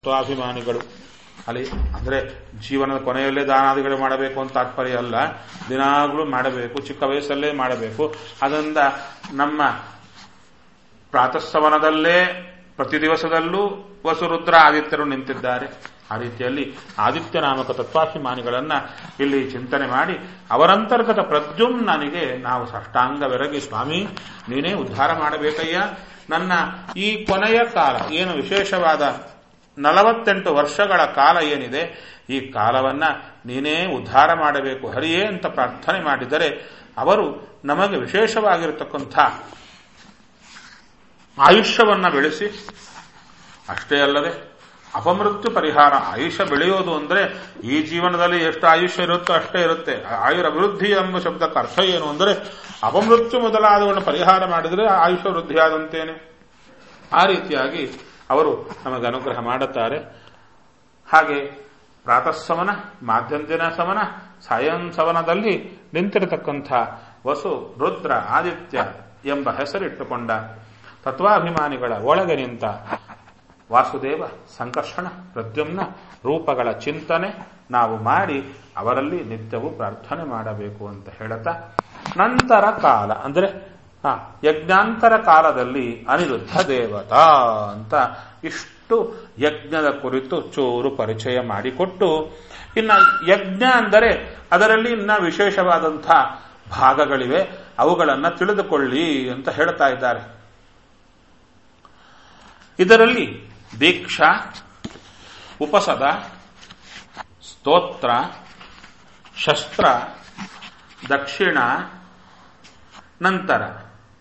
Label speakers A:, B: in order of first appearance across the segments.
A: ತತ್ವಾಭಿಮಾನಿಗಳು ಅಲ್ಲಿ ಅಂದ್ರೆ ಜೀವನದ ಕೊನೆಯಲ್ಲೇ ದಾನಾದಿಗಳು ಮಾಡಬೇಕು ಅಂತ ತಾತ್ಪರ್ಯ ಅಲ್ಲ ದಿನಾಗ್ಲೂ ಮಾಡಬೇಕು ಚಿಕ್ಕ ವಯಸ್ಸಲ್ಲೇ ಮಾಡಬೇಕು ಅದರಿಂದ ನಮ್ಮ ಪ್ರಾತಃಸವನದಲ್ಲೇ ಪ್ರತಿ ದಿವಸದಲ್ಲೂ ವಸುರುದ್ರ ಆದಿತ್ಯರು ನಿಂತಿದ್ದಾರೆ ಆ ರೀತಿಯಲ್ಲಿ ಆದಿತ್ಯ ನಾಮಕ ತತ್ವಾಭಿಮಾನಿಗಳನ್ನ ಇಲ್ಲಿ ಚಿಂತನೆ ಮಾಡಿ ಅವರಂತರ್ಗತ ಪ್ರದ್ಯುಮ್ನನಿಗೆ ನಾವು ಸಾಷ್ಟಾಂಗವೆರಗಿ ಸ್ವಾಮಿ ನೀನೇ ಉದ್ಧಾರ ಮಾಡಬೇಕಯ್ಯ ನನ್ನ ಈ ಕೊನೆಯ ಕಾಲ ಏನು ವಿಶೇಷವಾದ ನಲವತ್ತೆಂಟು ವರ್ಷಗಳ ಕಾಲ ಏನಿದೆ ಈ ಕಾಲವನ್ನ ನೀನೇ ಉದ್ಧಾರ ಮಾಡಬೇಕು ಹರಿಯೇ ಅಂತ ಪ್ರಾರ್ಥನೆ ಮಾಡಿದರೆ ಅವರು ನಮಗೆ ವಿಶೇಷವಾಗಿರತಕ್ಕಂಥ ಆಯುಷ್ಯವನ್ನ ಬೆಳೆಸಿ ಅಷ್ಟೇ ಅಲ್ಲದೆ ಅಪಮೃತ್ಯು ಪರಿಹಾರ ಆಯುಷ್ಯ ಬೆಳೆಯೋದು ಅಂದ್ರೆ ಈ ಜೀವನದಲ್ಲಿ ಎಷ್ಟು ಆಯುಷ್ಯ ಇರುತ್ತೋ ಅಷ್ಟೇ ಇರುತ್ತೆ ಆಯುರ ಅಭಿವೃದ್ಧಿ ಎಂಬ ಶಬ್ದಕ್ಕೆ ಅರ್ಥ ಏನು ಅಂದರೆ ಅಪಮೃತ್ಯು ಮೊದಲಾದವನ್ನು ಪರಿಹಾರ ಮಾಡಿದರೆ ಆಯುಷ್ಯ ವೃದ್ಧಿಯಾದಂತೇನೆ ಆ ರೀತಿಯಾಗಿ ಅವರು ನಮಗೆ ಅನುಗ್ರಹ ಮಾಡುತ್ತಾರೆ ಹಾಗೆ ಪ್ರಾತಃಸವನ ಮಾಧ್ಯಂತಿನ ಸವನ ಸಾಯಂ ಸವನದಲ್ಲಿ ನಿಂತಿರತಕ್ಕಂಥ ವಸು ರುದ್ರ ಆದಿತ್ಯ ಎಂಬ ಹೆಸರಿಟ್ಟುಕೊಂಡ ತತ್ವಾಭಿಮಾನಿಗಳ ಒಳಗೆ ನಿಂತ ವಾಸುದೇವ ಸಂಕರ್ಷಣ ಪ್ರದ್ಯುಮ್ನ ರೂಪಗಳ ಚಿಂತನೆ ನಾವು ಮಾಡಿ ಅವರಲ್ಲಿ ನಿತ್ಯವೂ ಪ್ರಾರ್ಥನೆ ಮಾಡಬೇಕು ಅಂತ ಹೇಳುತ್ತಾ ನಂತರ ಕಾಲ ಅಂದ್ರೆ ಹ ಯಜ್ಞಾಂತರ ಕಾಲದಲ್ಲಿ ಅನಿರುದ್ಧ ದೇವತಾ ಅಂತ ಇಷ್ಟು ಯಜ್ಞದ ಕುರಿತು ಚೂರು ಪರಿಚಯ ಮಾಡಿಕೊಟ್ಟು ಇನ್ನ ಯಜ್ಞ ಅಂದರೆ ಅದರಲ್ಲಿ ಇನ್ನ ವಿಶೇಷವಾದಂಥ ಭಾಗಗಳಿವೆ ಅವುಗಳನ್ನ ತಿಳಿದುಕೊಳ್ಳಿ ಅಂತ ಹೇಳ್ತಾ ಇದ್ದಾರೆ ಇದರಲ್ಲಿ ದೀಕ್ಷಾ ಉಪಸದ ಸ್ತೋತ್ರ ಶಸ್ತ್ರ ದಕ್ಷಿಣ ನಂತರ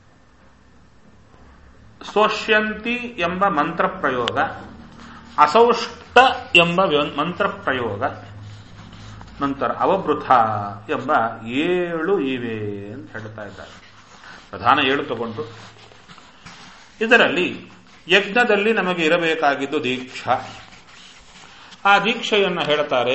A: ಸೋಷ್ಯಂತಿ ಎಂಬ ಮಂತ್ರ ಪ್ರಯೋಗ ಅಸೌಷ್ಟ ಎಂಬ ಮಂತ್ರ ಪ್ರಯೋಗ ನಂತರ ಅವಭೃತ ಎಂಬ ಏಳು ಇವೆ ಅಂತ ಹೇಳ್ತಾ ಇದ್ದಾರೆ ಪ್ರಧಾನ ಏಳು ತಗೊಂಡು ಇದರಲ್ಲಿ ಯಜ್ಞದಲ್ಲಿ ನಮಗೆ ಇರಬೇಕಾಗಿದ್ದು ದೀಕ್ಷಾ ಆ ದೀಕ್ಷೆಯನ್ನು ಹೇಳ್ತಾರೆ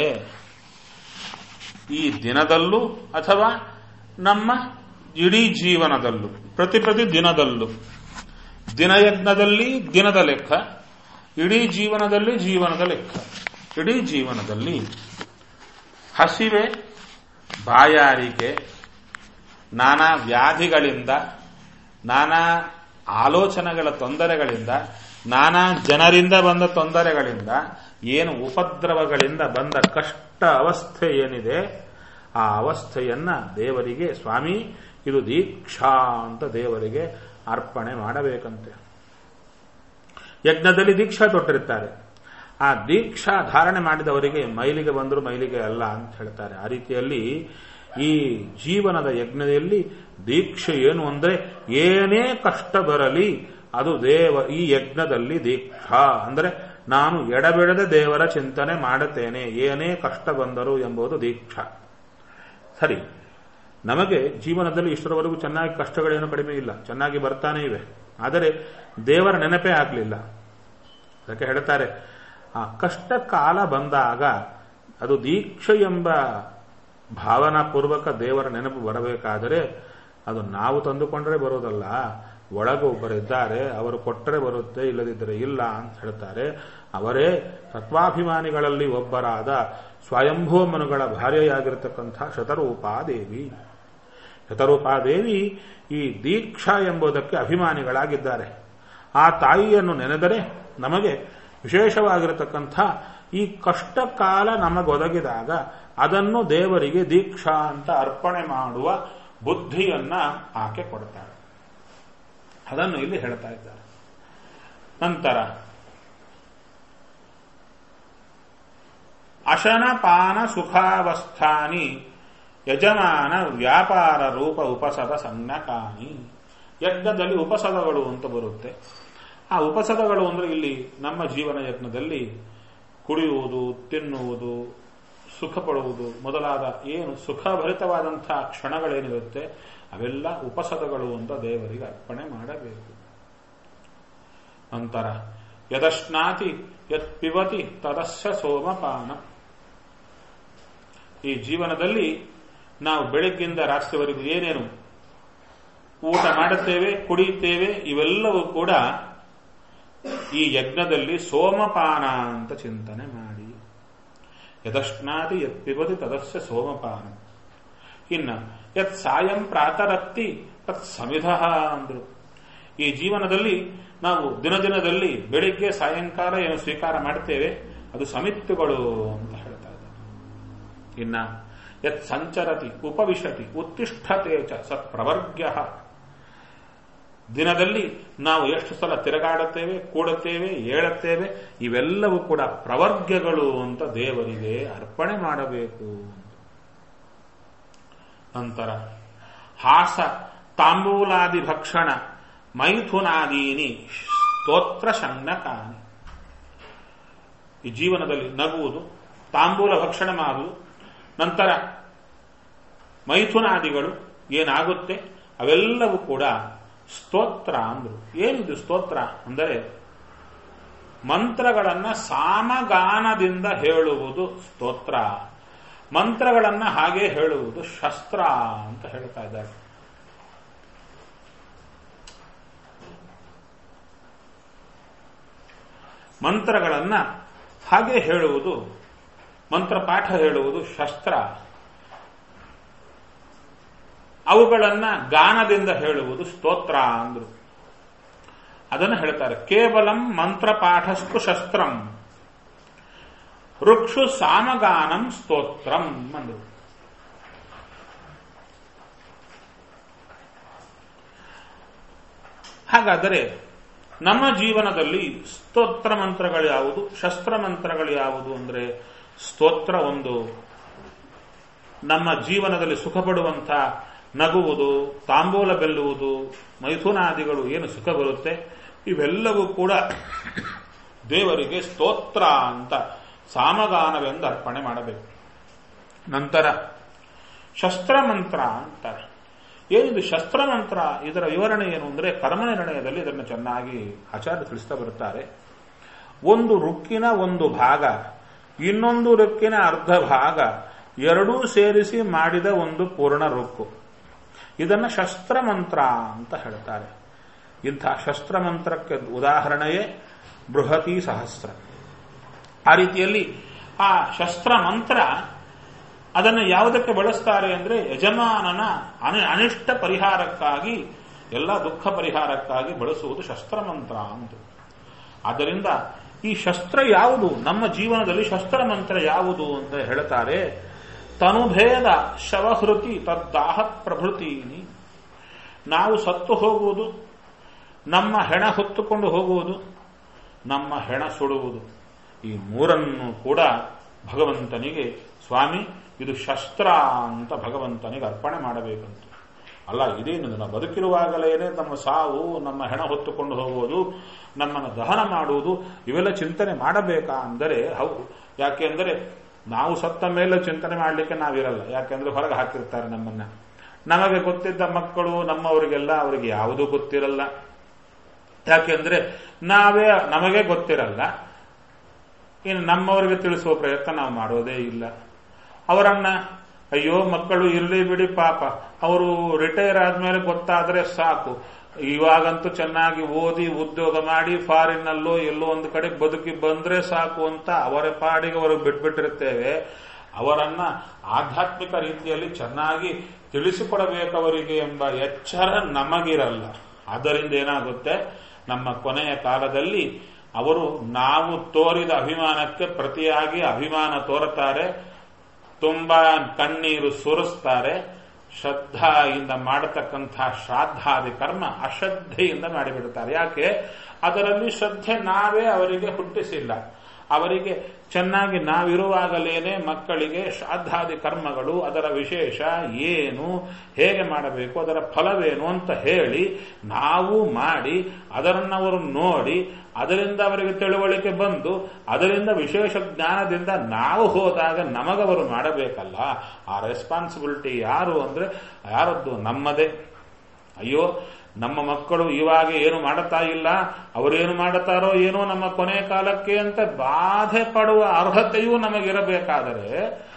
A: ಈ ದಿನದಲ್ಲೂ ಅಥವಾ ನಮ್ಮ ಇಡೀ ಜೀವನದಲ್ಲೂ ಪ್ರತಿ ಪ್ರತಿ ದಿನದಲ್ಲೂ ದಿನಯಜ್ಞದಲ್ಲಿ ದಿನದ ಲೆಕ್ಕ ಇಡೀ ಜೀವನದಲ್ಲಿ ಜೀವನದ ಲೆಕ್ಕ ಇಡೀ ಜೀವನದಲ್ಲಿ ಹಸಿವೆ ಬಾಯಾರಿಕೆ ನಾನಾ ವ್ಯಾಧಿಗಳಿಂದ ನಾನಾ ಆಲೋಚನೆಗಳ ತೊಂದರೆಗಳಿಂದ ನಾನಾ ಜನರಿಂದ ಬಂದ ತೊಂದರೆಗಳಿಂದ ಏನು ಉಪದ್ರವಗಳಿಂದ ಬಂದ ಕಷ್ಟ ಅವಸ್ಥೆ ಏನಿದೆ ಆ ಅವಸ್ಥೆಯನ್ನ ದೇವರಿಗೆ ಸ್ವಾಮಿ ಇದು ದೀಕ್ಷಾ ಅಂತ ದೇವರಿಗೆ ಅರ್ಪಣೆ ಮಾಡಬೇಕಂತೆ ಯಜ್ಞದಲ್ಲಿ ದೀಕ್ಷಾ ತೊಟ್ಟಿರ್ತಾರೆ ಆ ದೀಕ್ಷಾ ಧಾರಣೆ ಮಾಡಿದವರಿಗೆ ಮೈಲಿಗೆ ಬಂದರೂ ಮೈಲಿಗೆ ಅಲ್ಲ ಅಂತ ಹೇಳ್ತಾರೆ ಆ ರೀತಿಯಲ್ಲಿ ಈ ಜೀವನದ ಯಜ್ಞದಲ್ಲಿ ದೀಕ್ಷೆ ಏನು ಅಂದ್ರೆ ಏನೇ ಕಷ್ಟ ಬರಲಿ ಅದು ದೇವ ಈ ಯಜ್ಞದಲ್ಲಿ ದೀಕ್ಷಾ ಅಂದ್ರೆ ನಾನು ಎಡಬಿಡದೆ ದೇವರ ಚಿಂತನೆ ಮಾಡುತ್ತೇನೆ ಏನೇ ಕಷ್ಟ ಬಂದರು ಎಂಬುದು ದೀಕ್ಷಾ ಸರಿ ನಮಗೆ ಜೀವನದಲ್ಲಿ ಇಷ್ಟರವರೆಗೂ ಚೆನ್ನಾಗಿ ಕಷ್ಟಗಳೇನು ಕಡಿಮೆ ಇಲ್ಲ ಚೆನ್ನಾಗಿ ಬರ್ತಾನೆ ಇವೆ ಆದರೆ ದೇವರ ನೆನಪೇ ಆಗಲಿಲ್ಲ ಅದಕ್ಕೆ ಹೇಳ್ತಾರೆ ಆ ಕಷ್ಟ ಕಾಲ ಬಂದಾಗ ಅದು ದೀಕ್ಷೆ ಎಂಬ ಭಾವನಾಪೂರ್ವಕ ದೇವರ ನೆನಪು ಬರಬೇಕಾದರೆ ಅದು ನಾವು ತಂದುಕೊಂಡ್ರೆ ಬರೋದಲ್ಲ ಒಳಗೆ ಒಬ್ಬರಿದ್ದಾರೆ ಅವರು ಕೊಟ್ಟರೆ ಬರುತ್ತೆ ಇಲ್ಲದಿದ್ದರೆ ಇಲ್ಲ ಅಂತ ಹೇಳ್ತಾರೆ ಅವರೇ ತತ್ವಾಭಿಮಾನಿಗಳಲ್ಲಿ ಒಬ್ಬರಾದ ಸ್ವಯಂಭೂಮನುಗಳ ಭಾರ್ಯೆಯಾಗಿರತಕ್ಕಂಥ ಶತರೂಪಾದೇವಿ ಶತರೂಪಾದೇವಿ ಈ ದೀಕ್ಷಾ ಎಂಬುದಕ್ಕೆ ಅಭಿಮಾನಿಗಳಾಗಿದ್ದಾರೆ ಆ ತಾಯಿಯನ್ನು ನೆನೆದರೆ ನಮಗೆ ವಿಶೇಷವಾಗಿರತಕ್ಕಂಥ ಈ ಕಷ್ಟ ಕಾಲ ನಮಗೊದಗಿದಾಗ ಅದನ್ನು ದೇವರಿಗೆ ದೀಕ್ಷಾ ಅಂತ ಅರ್ಪಣೆ ಮಾಡುವ ಬುದ್ಧಿಯನ್ನ ಆಕೆ ಕೊಡ್ತಾರೆ ಅದನ್ನು ಇಲ್ಲಿ ಹೇಳ್ತಾ ಇದ್ದಾರೆ ನಂತರ ಅಶನಪಾನ ಸುಖಾವಸ್ಥಾನಿ ಯಜಮಾನ ವ್ಯಾಪಾರ ರೂಪ ಉಪಸದ ಸನ್ನಕಾನಿ ಯಜ್ಞದಲ್ಲಿ ಉಪಸದಗಳು ಅಂತ ಬರುತ್ತೆ ಆ ಉಪಸದಗಳು ಅಂದ್ರೆ ಇಲ್ಲಿ ನಮ್ಮ ಜೀವನ ಯಜ್ಞದಲ್ಲಿ ಕುಡಿಯುವುದು ತಿನ್ನುವುದು ಸುಖ ಪಡುವುದು ಮೊದಲಾದ ಏನು ಸುಖಭರಿತವಾದಂತಹ ಕ್ಷಣಗಳೇನಿರುತ್ತೆ ಅವೆಲ್ಲ ಉಪಸದಗಳು ಅಂತ ದೇವರಿಗೆ ಅರ್ಪಣೆ ಮಾಡಬೇಕು ನಂತರ ಯದಶ್ನಾತಿ ಯತ್ ಪಿಬತಿ ತದಸ್ಯ ಸೋಮಪಾನ ಈ ಜೀವನದಲ್ಲಿ ನಾವು ಬೆಳಗ್ಗಿಂದ ರಾತ್ರಿವರೆಗೂ ಏನೇನು ಊಟ ಮಾಡುತ್ತೇವೆ ಕುಡಿಯುತ್ತೇವೆ ಇವೆಲ್ಲವೂ ಕೂಡ ಈ ಯಜ್ಞದಲ್ಲಿ ಸೋಮಪಾನ ಅಂತ ಚಿಂತನೆ ಮಾಡಿ ಯದಶ್ನಾತಿ ಯತ್ ಪಿಬತಿ ತದಸ್ಯ ಸೋಮಪಾನ ಇನ್ನ ಯತ್ ಸಾಯಂ ಪ್ರಾತರತ್ತಿ ತತ್ ಸಮಿಧ ಅಂದ್ರು ಈ ಜೀವನದಲ್ಲಿ ನಾವು ದಿನ ದಿನದಲ್ಲಿ ಬೆಳಿಗ್ಗೆ ಸಾಯಂಕಾಲ ಏನು ಸ್ವೀಕಾರ ಮಾಡ್ತೇವೆ ಅದು ಸಮಿತ್ತುಗಳು ಅಂತ ಹೇಳ್ತಾ ಇದ್ದಾರೆ ಇನ್ನ ಯತ್ ಸಂಚರತಿ ಉಪವಿಶತಿ ಉತ್ತಿಷ್ಠತೆ ಚ ಸತ್ ಪ್ರವರ್ಗ್ಯ ದಿನದಲ್ಲಿ ನಾವು ಎಷ್ಟು ಸಲ ತಿರುಗಾಡುತ್ತೇವೆ ಕೂಡುತ್ತೇವೆ ಏಳುತ್ತೇವೆ ಇವೆಲ್ಲವೂ ಕೂಡ ಪ್ರವರ್ಗ್ಯಗಳು ಅಂತ ದೇವರಿಗೆ ಅರ್ಪಣೆ ಮಾಡಬೇಕು ನಂತರ ಹಾಸ ತಾಂಬೂಲಾದಿ ಭಕ್ಷಣ ಮೈಥುನಾದೀನಿ ಸ್ತೋತ್ರ ಶನ್ನಕಾನಿ ಈ ಜೀವನದಲ್ಲಿ ನಗುವುದು ತಾಂಬೂಲ ಭಕ್ಷಣ ಮಾಡುವುದು ನಂತರ ಮೈಥುನಾದಿಗಳು ಏನಾಗುತ್ತೆ ಅವೆಲ್ಲವೂ ಕೂಡ ಸ್ತೋತ್ರ ಅಂದ್ರು ಏನಿದು ಸ್ತೋತ್ರ ಅಂದರೆ ಮಂತ್ರಗಳನ್ನ ಸಾಮಗಾನದಿಂದ ಹೇಳುವುದು ಸ್ತೋತ್ರ ಮಂತ್ರಗಳನ್ನ ಹಾಗೆ ಹೇಳುವುದು ಶಸ್ತ್ರ ಅಂತ ಹೇಳ್ತಾ ಇದ್ದಾರೆ ಮಂತ್ರಗಳನ್ನ ಹಾಗೆ ಹೇಳುವುದು ಮಂತ್ರಪಾಠ ಹೇಳುವುದು ಶಸ್ತ್ರ ಅವುಗಳನ್ನ ಗಾನದಿಂದ ಹೇಳುವುದು ಸ್ತೋತ್ರ ಅಂದ್ರು ಅದನ್ನು ಹೇಳ್ತಾರೆ ಕೇವಲಂ ಮಂತ್ರಪಾಠಸ್ತು ಶಸ್ತ್ರಂ ಋಕ್ಷು ಸಾಮಗಾನಂ ಸ್ತೋತ್ರಂ ಅಂದ್ರು ಹಾಗಾದರೆ ನಮ್ಮ ಜೀವನದಲ್ಲಿ ಸ್ತೋತ್ರ ಮಂತ್ರಗಳು ಯಾವುದು ಶಸ್ತ್ರ ಮಂತ್ರಗಳು ಯಾವುದು ಅಂದ್ರೆ ಸ್ತೋತ್ರ ಒಂದು ನಮ್ಮ ಜೀವನದಲ್ಲಿ ಸುಖ ಪಡುವಂಥ ನಗುವುದು ತಾಂಬೂಲ ಬೆಲ್ಲುವುದು ಮೈಥುನಾದಿಗಳು ಏನು ಸುಖ ಬರುತ್ತೆ ಇವೆಲ್ಲವೂ ಕೂಡ ದೇವರಿಗೆ ಸ್ತೋತ್ರ ಅಂತ ಸಾಮಗಾನವೆಂದು ಅರ್ಪಣೆ ಮಾಡಬೇಕು ನಂತರ ಶಸ್ತ್ರಮಂತ್ರ ಅಂತಾರೆ ಏನಿದು ಶಸ್ತ್ರಮಂತ್ರ ಇದರ ವಿವರಣೆ ಏನು ಅಂದರೆ ಕರ್ಮ ನಿರ್ಣಯದಲ್ಲಿ ಇದನ್ನು ಚೆನ್ನಾಗಿ ಆಚಾರ್ಯ ತಿಳಿಸ್ತಾ ಬರುತ್ತಾರೆ ಒಂದು ರುಕ್ಕಿನ ಒಂದು ಭಾಗ ಇನ್ನೊಂದು ರುಕ್ಕಿನ ಅರ್ಧ ಭಾಗ ಎರಡೂ ಸೇರಿಸಿ ಮಾಡಿದ ಒಂದು ಪೂರ್ಣ ರುಕ್ಕು ಇದನ್ನು ಶಸ್ತ್ರಮಂತ್ರ ಅಂತ ಹೇಳ್ತಾರೆ ಇಂಥ ಶಸ್ತ್ರಮಂತ್ರಕ್ಕೆ ಉದಾಹರಣೆಯೇ ಬೃಹತಿ ಸಹಸ್ರ ಆ ರೀತಿಯಲ್ಲಿ ಆ ಶಸ್ತ್ರ ಮಂತ್ರ ಅದನ್ನು ಯಾವುದಕ್ಕೆ ಬಳಸ್ತಾರೆ ಅಂದ್ರೆ ಯಜಮಾನನ ಅನಿ- ಅನಿಷ್ಟ ಪರಿಹಾರಕ್ಕಾಗಿ ಎಲ್ಲ ದುಃಖ ಪರಿಹಾರಕ್ಕಾಗಿ ಬಳಸುವುದು ಶಸ್ತ್ರಮಂತ್ರ ಅಂತ ಆದ್ದರಿಂದ ಈ ಶಸ್ತ್ರ ಯಾವುದು ನಮ್ಮ ಜೀವನದಲ್ಲಿ ಶಸ್ತ್ರ ಮಂತ್ರ ಯಾವುದು ಅಂತ ಹೇಳ್ತಾರೆ ತನುಭೇದ ಶವಹೃತಿ ತದ್ದಾಹ ಪ್ರಭೃತೀನಿ ನಾವು ಸತ್ತು ಹೋಗುವುದು ನಮ್ಮ ಹೆಣ ಹೊತ್ತುಕೊಂಡು ಹೋಗುವುದು ನಮ್ಮ ಹೆಣ ಸುಡುವುದು ಈ ಮೂರನ್ನು ಕೂಡ ಭಗವಂತನಿಗೆ ಸ್ವಾಮಿ ಇದು ಶಸ್ತ್ರ ಅಂತ ಭಗವಂತನಿಗೆ ಅರ್ಪಣೆ ಮಾಡಬೇಕಂತ ಅಲ್ಲ ಇದೇನು ನಾವು ಬದುಕಿರುವಾಗಲೇನೆ ನಮ್ಮ ಸಾವು ನಮ್ಮ ಹೆಣ ಹೊತ್ತುಕೊಂಡು ಹೋಗುವುದು ನಮ್ಮನ್ನು ದಹನ ಮಾಡುವುದು ಇವೆಲ್ಲ ಚಿಂತನೆ ಮಾಡಬೇಕಾ ಅಂದರೆ ಹೌದು ಯಾಕೆಂದರೆ ನಾವು ಸತ್ತ ಮೇಲೆ ಚಿಂತನೆ ಮಾಡಲಿಕ್ಕೆ ನಾವಿರಲ್ಲ ಯಾಕೆಂದ್ರೆ ಹೊರಗೆ ಹಾಕಿರ್ತಾರೆ ನಮ್ಮನ್ನ ನಮಗೆ ಗೊತ್ತಿದ್ದ ಮಕ್ಕಳು ನಮ್ಮವರಿಗೆಲ್ಲ ಅವರಿಗೆ ಯಾವುದೂ ಗೊತ್ತಿರಲ್ಲ ಯಾಕೆಂದ್ರೆ ನಾವೇ ನಮಗೆ ಗೊತ್ತಿರಲ್ಲ ಇನ್ನು ನಮ್ಮವರಿಗೆ ತಿಳಿಸುವ ಪ್ರಯತ್ನ ನಾವು ಮಾಡೋದೇ ಇಲ್ಲ ಅವರನ್ನ ಅಯ್ಯೋ ಮಕ್ಕಳು ಇರಲಿ ಬಿಡಿ ಪಾಪ ಅವರು ರಿಟೈರ್ ಆದ್ಮೇಲೆ ಗೊತ್ತಾದ್ರೆ ಸಾಕು ಇವಾಗಂತೂ ಚೆನ್ನಾಗಿ ಓದಿ ಉದ್ಯೋಗ ಮಾಡಿ ಫಾರಿನ್ನಲ್ಲೋ ಎಲ್ಲೋ ಒಂದು ಕಡೆ ಬದುಕಿ ಬಂದ್ರೆ ಸಾಕು ಅಂತ ಅವರ ಪಾಡಿಗೆ ಅವರು ಬಿಟ್ಬಿಟ್ಟಿರ್ತೇವೆ ಅವರನ್ನ ಆಧ್ಯಾತ್ಮಿಕ ರೀತಿಯಲ್ಲಿ ಚೆನ್ನಾಗಿ ತಿಳಿಸಿಕೊಡಬೇಕವರಿಗೆ ಎಂಬ ಎಚ್ಚರ ನಮಗಿರಲ್ಲ ಆದ್ದರಿಂದ ಏನಾಗುತ್ತೆ ನಮ್ಮ ಕೊನೆಯ ಕಾಲದಲ್ಲಿ ಅವರು ನಾವು ತೋರಿದ ಅಭಿಮಾನಕ್ಕೆ ಪ್ರತಿಯಾಗಿ ಅಭಿಮಾನ ತೋರುತ್ತಾರೆ ತುಂಬಾ ಕಣ್ಣೀರು ಸುರಿಸ್ತಾರೆ ಶ್ರದ್ಧಾಯಿಂದ ಮಾಡತಕ್ಕಂಥ ಶ್ರಾದ್ದಾದಿ ಕರ್ಮ ಅಶ್ರದ್ಧೆಯಿಂದ ಮಾಡಿಬಿಡುತ್ತಾರೆ ಯಾಕೆ ಅದರಲ್ಲಿ ಶ್ರದ್ಧೆ ನಾವೇ ಅವರಿಗೆ ಹುಟ್ಟಿಸಿಲ್ಲ ಅವರಿಗೆ ಚೆನ್ನಾಗಿ ನಾವಿರುವಾಗಲೇನೆ ಮಕ್ಕಳಿಗೆ ಶ್ರಾದ್ದಾದಿ ಕರ್ಮಗಳು ಅದರ ವಿಶೇಷ ಏನು ಹೇಗೆ ಮಾಡಬೇಕು ಅದರ ಫಲವೇನು ಅಂತ ಹೇಳಿ ನಾವು ಮಾಡಿ ಅದರನ್ನವರು ನೋಡಿ ಅದರಿಂದ ಅವರಿಗೆ ತಿಳುವಳಿಕೆ ಬಂದು ಅದರಿಂದ ವಿಶೇಷ ಜ್ಞಾನದಿಂದ ನಾವು ಹೋದಾಗ ನಮಗವರು ಮಾಡಬೇಕಲ್ಲ ಆ ರೆಸ್ಪಾನ್ಸಿಬಿಲಿಟಿ ಯಾರು ಅಂದ್ರೆ ಯಾರದ್ದು ನಮ್ಮದೇ ಅಯ್ಯೋ ನಮ್ಮ ಮಕ್ಕಳು ಇವಾಗ ಏನು ಮಾಡುತ್ತಾ ಇಲ್ಲ ಅವರೇನು ಮಾಡುತ್ತಾರೋ ಏನೋ ನಮ್ಮ ಕೊನೆ ಕಾಲಕ್ಕೆ ಅಂತ ಬಾಧೆ ಪಡುವ ಅರ್ಹತೆಯೂ ನಮಗಿರಬೇಕಾದರೆ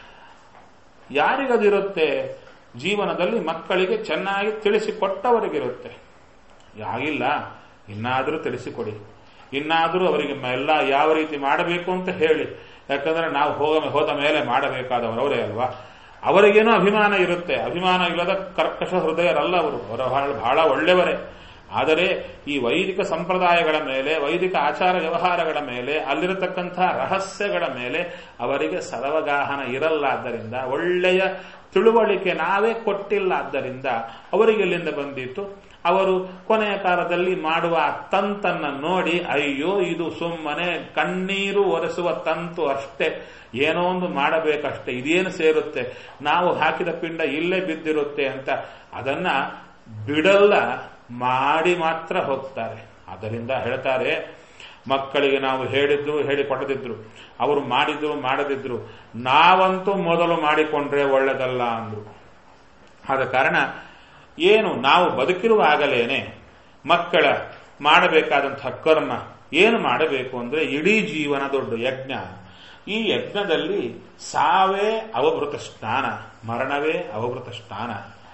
A: ಯಾರಿಗದಿರುತ್ತೆ ಜೀವನದಲ್ಲಿ ಮಕ್ಕಳಿಗೆ ಚೆನ್ನಾಗಿ ತಿಳಿಸಿಕೊಟ್ಟವರಿಗಿರುತ್ತೆ ಯಾಗಿಲ್ಲ ಇನ್ನಾದರೂ ತಿಳಿಸಿಕೊಡಿ ಇನ್ನಾದರೂ ಅವರಿಗೆ ಎಲ್ಲ ಯಾವ ರೀತಿ ಮಾಡಬೇಕು ಅಂತ ಹೇಳಿ ಯಾಕಂದ್ರೆ ನಾವು ಹೋಗ ಹೋದ ಮೇಲೆ ಮಾಡಬೇಕಾದವರು ಅವರೇ ಅಲ್ವಾ ಅವರಿಗೇನೋ ಅಭಿಮಾನ ಇರುತ್ತೆ ಅಭಿಮಾನ ಇಲ್ಲದ ಕರ್ಕಶ ಹೃದಯರಲ್ಲ ಅವರು ಅವರ ಬಹಳ ಬಹಳ ಒಳ್ಳೆಯವರೇ ಆದರೆ ಈ ವೈದಿಕ ಸಂಪ್ರದಾಯಗಳ ಮೇಲೆ ವೈದಿಕ ಆಚಾರ ವ್ಯವಹಾರಗಳ ಮೇಲೆ ಅಲ್ಲಿರತಕ್ಕಂಥ ರಹಸ್ಯಗಳ ಮೇಲೆ ಅವರಿಗೆ ಸದವಗಾಹನ ಇರಲ್ಲಾದ್ದರಿಂದ ಒಳ್ಳೆಯ ತಿಳುವಳಿಕೆ ನಾವೇ ಕೊಟ್ಟಿಲ್ಲ ಆದ್ದರಿಂದ ಅವರಿಗೆ ಎಲ್ಲಿಂದ ಬಂದಿತ್ತು ಅವರು ಕೊನೆಯ ಕಾಲದಲ್ಲಿ ಮಾಡುವ ಆ ತಂತನ್ನ ನೋಡಿ ಅಯ್ಯೋ ಇದು ಸುಮ್ಮನೆ ಕಣ್ಣೀರು ಒರೆಸುವ ತಂತು ಅಷ್ಟೇ ಏನೋ ಒಂದು ಮಾಡಬೇಕಷ್ಟೇ ಇದೇನು ಸೇರುತ್ತೆ ನಾವು ಹಾಕಿದ ಪಿಂಡ ಇಲ್ಲೇ ಬಿದ್ದಿರುತ್ತೆ ಅಂತ ಅದನ್ನ ಬಿಡಲ್ಲ ಮಾಡಿ ಮಾತ್ರ ಹೋಗ್ತಾರೆ ಅದರಿಂದ ಹೇಳ್ತಾರೆ ಮಕ್ಕಳಿಗೆ ನಾವು ಹೇಳಿದ್ರು ಹೇಳಿಕೊಡದಿದ್ರು ಅವರು ಮಾಡಿದ್ರು ಮಾಡದಿದ್ರು ನಾವಂತೂ ಮೊದಲು ಮಾಡಿಕೊಂಡ್ರೆ ಒಳ್ಳೆದಲ್ಲ ಅಂದ್ರು ಆದ ಕಾರಣ ಏನು ನಾವು ಬದುಕಿರುವಾಗಲೇನೆ ಮಕ್ಕಳ ಮಾಡಬೇಕಾದಂತಹ ಕರ್ಮ ಏನು ಮಾಡಬೇಕು ಅಂದ್ರೆ ಇಡೀ ಜೀವನ ದೊಡ್ಡ ಯಜ್ಞ ಈ ಯಜ್ಞದಲ್ಲಿ ಸಾವೇ ಅವಭೃತ ಸ್ನಾನ ಮರಣವೇ ಅವಭೃತ ಸ್ನಾನ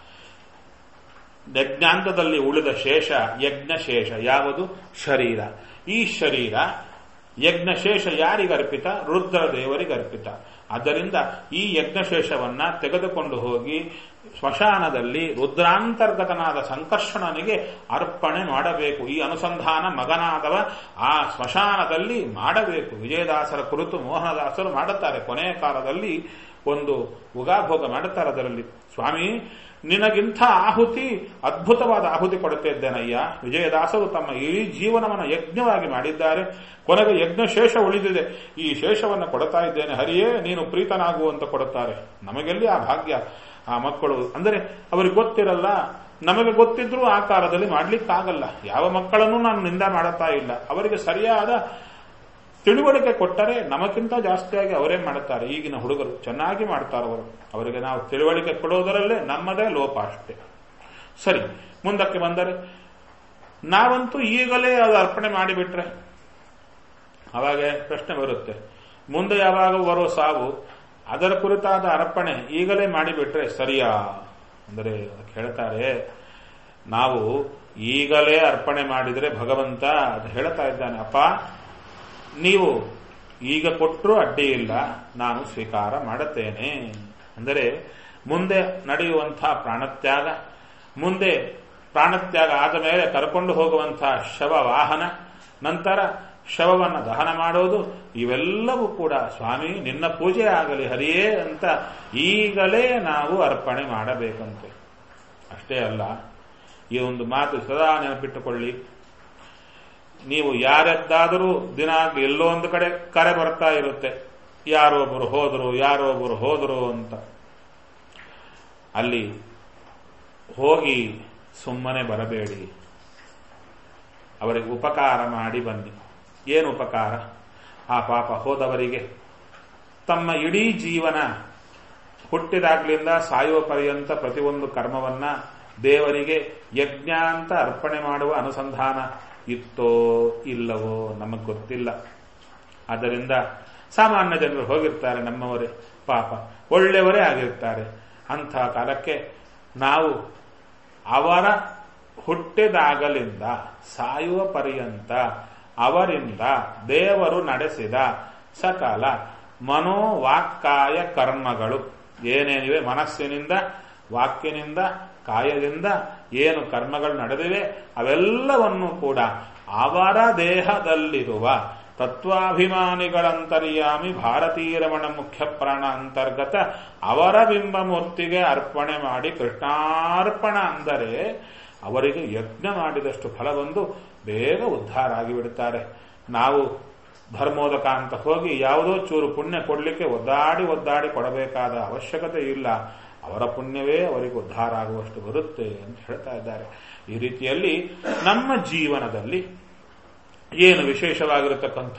A: ಯಜ್ಞಾಂತದಲ್ಲಿ ಉಳಿದ ಶೇಷ ಯಜ್ಞಶೇಷ ಯಾವುದು ಶರೀರ ಈ ಶರೀರ ಯಜ್ಞಶೇಷ ಯಾರಿಗರ್ಪಿತ ರುದ್ರ ದೇವರಿಗರ್ಪಿತ ಆದ್ದರಿಂದ ಈ ಯಜ್ಞಶೇಷವನ್ನ ತೆಗೆದುಕೊಂಡು ಹೋಗಿ ಸ್ಮಶಾನದಲ್ಲಿ ರುದ್ರಾಂತರ್ಗತನಾದ ಸಂಕರ್ಷಣನಿಗೆ ಅರ್ಪಣೆ ಮಾಡಬೇಕು ಈ ಅನುಸಂಧಾನ ಮಗನಾದವ ಆ ಸ್ಮಶಾನದಲ್ಲಿ ಮಾಡಬೇಕು ವಿಜಯದಾಸರ ಕುರಿತು ಮೋಹನದಾಸರು ಮಾಡುತ್ತಾರೆ ಕೊನೆಯ ಕಾಲದಲ್ಲಿ ಒಂದು ಉಗಾಭೋಗ ಮಾಡುತ್ತಾರೆ ಅದರಲ್ಲಿ ಸ್ವಾಮಿ ನಿನಗಿಂಥ ಆಹುತಿ ಅದ್ಭುತವಾದ ಆಹುತಿ ಕೊಡುತ್ತಿದ್ದೇನಯ್ಯ ವಿಜಯದಾಸರು ತಮ್ಮ ಇಡೀ ಜೀವನವನ್ನು ಯಜ್ಞವಾಗಿ ಮಾಡಿದ್ದಾರೆ ಕೊನೆಗೆ ಯಜ್ಞ ಶೇಷ ಉಳಿದಿದೆ ಈ ಶೇಷವನ್ನು ಕೊಡ್ತಾ ಇದ್ದೇನೆ ಹರಿಯೇ ನೀನು ಪ್ರೀತನಾಗು ಅಂತ ಕೊಡುತ್ತಾರೆ ನಮಗೆಲ್ಲಿ ಆ ಭಾಗ್ಯ ಆ ಮಕ್ಕಳು ಅಂದರೆ ಅವರಿಗೆ ಗೊತ್ತಿರಲ್ಲ ನಮಗೆ ಗೊತ್ತಿದ್ರೂ ಆ ಕಾಲದಲ್ಲಿ ಮಾಡ್ಲಿಕ್ಕಾಗಲ್ಲ ಯಾವ ಮಕ್ಕಳನ್ನು ನಾನು ನಿಂದ ಮಾಡುತ್ತಾ ಇಲ್ಲ ಅವರಿಗೆ ಸರಿಯಾದ ತಿಳುವಳಿಕೆ ಕೊಟ್ಟರೆ ನಮಗಿಂತ ಜಾಸ್ತಿಯಾಗಿ ಅವರೇ ಮಾಡುತ್ತಾರೆ ಈಗಿನ ಹುಡುಗರು ಚೆನ್ನಾಗಿ ಮಾಡ್ತಾರೆ ಅವರು ಅವರಿಗೆ ನಾವು ತಿಳುವಳಿಕೆ ಕೊಡೋದರಲ್ಲೇ ನಮ್ಮದೇ ಲೋಪ ಅಷ್ಟೇ ಸರಿ ಮುಂದಕ್ಕೆ ಬಂದರೆ ನಾವಂತೂ ಈಗಲೇ ಅದು ಅರ್ಪಣೆ ಮಾಡಿಬಿಟ್ರೆ ಅವಾಗ ಪ್ರಶ್ನೆ ಬರುತ್ತೆ ಮುಂದೆ ಯಾವಾಗ ಬರೋ ಸಾವು ಅದರ ಕುರಿತಾದ ಅರ್ಪಣೆ ಈಗಲೇ ಮಾಡಿಬಿಟ್ರೆ ಸರಿಯಾ ಅಂದರೆ ಹೇಳ್ತಾರೆ ನಾವು ಈಗಲೇ ಅರ್ಪಣೆ ಮಾಡಿದರೆ ಭಗವಂತ ಅದು ಹೇಳ್ತಾ ಇದ್ದಾನೆ ಅಪ್ಪ ನೀವು ಈಗ ಕೊಟ್ಟರೂ ಅಡ್ಡಿ ಇಲ್ಲ ನಾನು ಸ್ವೀಕಾರ ಮಾಡುತ್ತೇನೆ ಅಂದರೆ ಮುಂದೆ ನಡೆಯುವಂತಹ ಪ್ರಾಣತ್ಯಾಗ ಮುಂದೆ ಪ್ರಾಣತ್ಯಾಗ ಆದ ಮೇಲೆ ಕರ್ಕೊಂಡು ಹೋಗುವಂತಹ ಶವ ವಾಹನ ನಂತರ ಶವವನ್ನು ದಹನ ಮಾಡೋದು ಇವೆಲ್ಲವೂ ಕೂಡ ಸ್ವಾಮಿ ನಿನ್ನ ಪೂಜೆ ಆಗಲಿ ಹರಿಯೇ ಅಂತ ಈಗಲೇ ನಾವು ಅರ್ಪಣೆ ಮಾಡಬೇಕಂತೆ ಅಷ್ಟೇ ಅಲ್ಲ ಈ ಒಂದು ಮಾತು ಸದಾ ನೆನಪಿಟ್ಟುಕೊಳ್ಳಿ ನೀವು ಯಾರದ್ದಾದರೂ ದಿನ ಎಲ್ಲೋ ಒಂದು ಕಡೆ ಕರೆ ಬರ್ತಾ ಇರುತ್ತೆ ಯಾರೋ ಒಬ್ಬರು ಹೋದರು ಯಾರೋ ಒಬ್ಬರು ಹೋದರು ಅಂತ ಅಲ್ಲಿ ಹೋಗಿ ಸುಮ್ಮನೆ ಬರಬೇಡಿ ಅವರಿಗೆ ಉಪಕಾರ ಮಾಡಿ ಬನ್ನಿ ಏನು ಉಪಕಾರ ಆ ಪಾಪ ಹೋದವರಿಗೆ ತಮ್ಮ ಇಡೀ ಜೀವನ ಹುಟ್ಟಿದಾಗ್ಲಿಂದ ಸಾಯುವ ಪರ್ಯಂತ ಪ್ರತಿಯೊಂದು ಕರ್ಮವನ್ನ ದೇವರಿಗೆ ಯಜ್ಞ ಅಂತ ಅರ್ಪಣೆ ಮಾಡುವ ಅನುಸಂಧಾನ ಇತ್ತೋ ಇಲ್ಲವೋ ನಮಗೆ ಗೊತ್ತಿಲ್ಲ ಆದ್ದರಿಂದ ಸಾಮಾನ್ಯ ಜನರು ಹೋಗಿರ್ತಾರೆ ನಮ್ಮವರೇ ಪಾಪ ಒಳ್ಳೆಯವರೇ ಆಗಿರ್ತಾರೆ ಅಂಥ ಕಾಲಕ್ಕೆ ನಾವು ಅವರ ಹುಟ್ಟಿದಾಗಲಿಂದ ಸಾಯುವ ಪರ್ಯಂತ ಅವರಿಂದ ದೇವರು ನಡೆಸಿದ ಸಕಲ ಮನೋವಾಕ್ಕಾಯ ಕರ್ಮಗಳು ಏನೇನಿವೆ ಮನಸ್ಸಿನಿಂದ ವಾಕ್ಯನಿಂದ ಕಾಯದಿಂದ ಏನು ಕರ್ಮಗಳು ನಡೆದಿವೆ ಅವೆಲ್ಲವನ್ನು ಕೂಡ ಅವರ ದೇಹದಲ್ಲಿರುವ ತತ್ವಾಭಿಮಾನಿಗಳಂತರ್ಯಾಮಿ ಭಾರತೀಯರಮಣ ಮುಖ್ಯ ಪ್ರಾಣ ಅಂತರ್ಗತ ಅವರ ಬಿಂಬಮೂರ್ತಿಗೆ ಅರ್ಪಣೆ ಮಾಡಿ ಕೃಷ್ಣಾರ್ಪಣ ಅಂದರೆ ಅವರಿಗೆ ಯಜ್ಞ ಮಾಡಿದಷ್ಟು ಫಲ ಬಂದು ಬೇಗ ಉದ್ಧಾರ ಆಗಿಬಿಡುತ್ತಾರೆ ನಾವು ಧರ್ಮೋದಕ ಅಂತ ಹೋಗಿ ಯಾವುದೋ ಚೂರು ಪುಣ್ಯ ಕೊಡಲಿಕ್ಕೆ ಒದ್ದಾಡಿ ಒದ್ದಾಡಿ ಕೊಡಬೇಕಾದ ಅವಶ್ಯಕತೆ ಇಲ್ಲ ಅವರ ಪುಣ್ಯವೇ ಅವರಿಗೆ ಉದ್ಧಾರ ಆಗುವಷ್ಟು ಬರುತ್ತೆ ಅಂತ ಹೇಳ್ತಾ ಇದ್ದಾರೆ ಈ ರೀತಿಯಲ್ಲಿ ನಮ್ಮ ಜೀವನದಲ್ಲಿ ಏನು ವಿಶೇಷವಾಗಿರತಕ್ಕಂಥ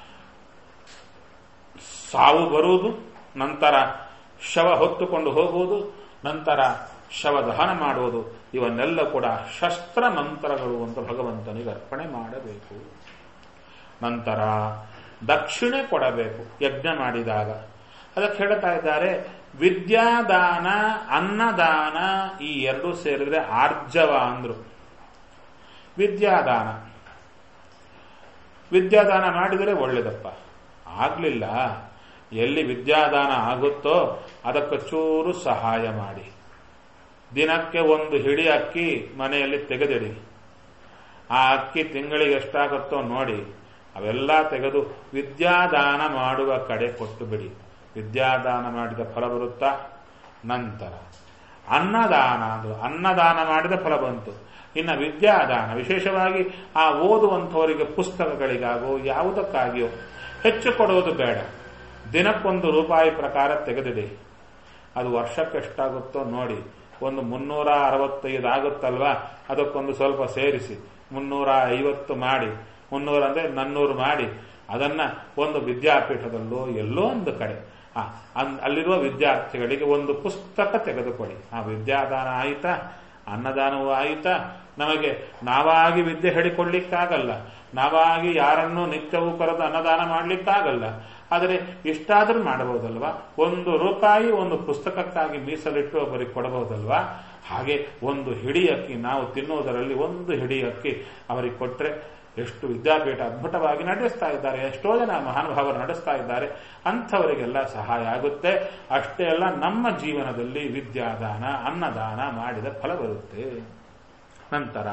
A: ಸಾವು ಬರುವುದು ನಂತರ ಶವ ಹೊತ್ತುಕೊಂಡು ಹೋಗುವುದು ನಂತರ ಶವ ದಹನ ಮಾಡುವುದು ಇವನ್ನೆಲ್ಲ ಕೂಡ ಶಸ್ತ್ರ ಮಂತ್ರಗಳು ಅಂತ ಭಗವಂತನಿಗೆ ಅರ್ಪಣೆ ಮಾಡಬೇಕು ನಂತರ ದಕ್ಷಿಣೆ ಕೊಡಬೇಕು ಯಜ್ಞ ಮಾಡಿದಾಗ ಅದಕ್ಕೆ ಹೇಳ್ತಾ ಇದ್ದಾರೆ ವಿದ್ಯಾದಾನ ಅನ್ನದಾನ ಈ ಎರಡು ಸೇರಿದ್ರೆ ಆರ್ಜವ ಅಂದ್ರು ವಿದ್ಯಾದಾನ ವಿದ್ಯಾದಾನ ಮಾಡಿದರೆ ಒಳ್ಳೇದಪ್ಪ ಆಗ್ಲಿಲ್ಲ ಎಲ್ಲಿ ವಿದ್ಯಾದಾನ ಆಗುತ್ತೋ ಅದಕ್ಕೆ ಚೂರು ಸಹಾಯ ಮಾಡಿ ದಿನಕ್ಕೆ ಒಂದು ಹಿಡಿ ಅಕ್ಕಿ ಮನೆಯಲ್ಲಿ ತೆಗೆದಿಡಿ ಆ ಅಕ್ಕಿ ತಿಂಗಳಿಗೆ ಎಷ್ಟಾಗುತ್ತೋ ನೋಡಿ ಅವೆಲ್ಲ ತೆಗೆದು ವಿದ್ಯಾದಾನ ಮಾಡುವ ಕಡೆ ಕೊಟ್ಟು ಬಿಡಿ ವಿದ್ಯಾದಾನ ಮಾಡಿದ ಫಲ ಬರುತ್ತಾ ನಂತರ ಅನ್ನದಾನ ಅದು ಅನ್ನದಾನ ಮಾಡಿದ ಫಲ ಬಂತು ಇನ್ನು ವಿದ್ಯಾದಾನ ವಿಶೇಷವಾಗಿ ಆ ಓದುವಂಥವರಿಗೆ ಪುಸ್ತಕಗಳಿಗಾಗೋ ಯಾವುದಕ್ಕಾಗಿಯೋ ಹೆಚ್ಚು ಕೊಡೋದು ಬೇಡ ದಿನಕ್ಕೊಂದು ರೂಪಾಯಿ ಪ್ರಕಾರ ತೆಗೆದಿಡಿ ಅದು ವರ್ಷಕ್ಕೆ ಎಷ್ಟಾಗುತ್ತೋ ನೋಡಿ ಒಂದು ಮುನ್ನೂರ ಅರವತ್ತೈದು ಆಗುತ್ತಲ್ವಾ ಅದಕ್ಕೊಂದು ಸ್ವಲ್ಪ ಸೇರಿಸಿ ಮುನ್ನೂರ ಐವತ್ತು ಮಾಡಿ ಮುನ್ನೂರ ಅಂದ್ರೆ ನನ್ನೂರು ಮಾಡಿ ಅದನ್ನ ಒಂದು ವಿದ್ಯಾಪೀಠದಲ್ಲೋ ಎಲ್ಲೋ ಒಂದು ಕಡೆ ಆ, ಅನ್- ಅಲ್ಲಿರುವ ವಿದ್ಯಾರ್ಥಿಗಳಿಗೆ ಒಂದು ಪುಸ್ತಕ ತೆಗೆದುಕೊಡಿ ಆ ವಿದ್ಯಾದಾನ ಆಯಿತಾ ಅನ್ನದಾನವೂ ಆಯಿತಾ ನಮಗೆ ನಾವಾಗಿ ವಿದ್ಯೆ ಹೇಳಿಕೊಡ್ಲಿಕ್ಕಾಗಲ್ಲ ನಾವಾಗಿ ಯಾರನ್ನೂ ನಿತ್ಯವೂ ಕರೆದು ಅನ್ನದಾನ ಮಾಡ್ಲಿಕ್ಕಾಗಲ್ಲ ಆದರೆ ಇಷ್ಟಾದ್ರೂ ಮಾಡಬಹುದಲ್ವಾ ಒಂದು ರೂಪಾಯಿ ಒಂದು ಪುಸ್ತಕಕ್ಕಾಗಿ ಮೀಸಲಿಟ್ಟು ಒಬ್ಬರಿಗೆ ಕೊಡಬಹುದಲ್ವಾ ಹಾಗೆ ಒಂದು ಹಿಡಿ ಅಕ್ಕಿ ನಾವು ತಿನ್ನುವುದರಲ್ಲಿ ಒಂದು ಹಿಡಿ ಅಕ್ಕಿ ಅವರಿಗೆ ಕೊಟ್ರೆ ಎಷ್ಟು ವಿದ್ಯಾಪೀಠ ಅದ್ಭುತವಾಗಿ ನಡೆಸ್ತಾ ಇದ್ದಾರೆ ಎಷ್ಟೋ ಜನ ಮಹಾನುಭಾವರು ನಡೆಸ್ತಾ ಇದ್ದಾರೆ ಅಂಥವರಿಗೆಲ್ಲ ಸಹಾಯ ಆಗುತ್ತೆ ಅಷ್ಟೇ ಅಲ್ಲ ನಮ್ಮ ಜೀವನದಲ್ಲಿ ವಿದ್ಯಾದಾನ ಅನ್ನದಾನ ಮಾಡಿದ ಫಲ ಬರುತ್ತೆ ನಂತರ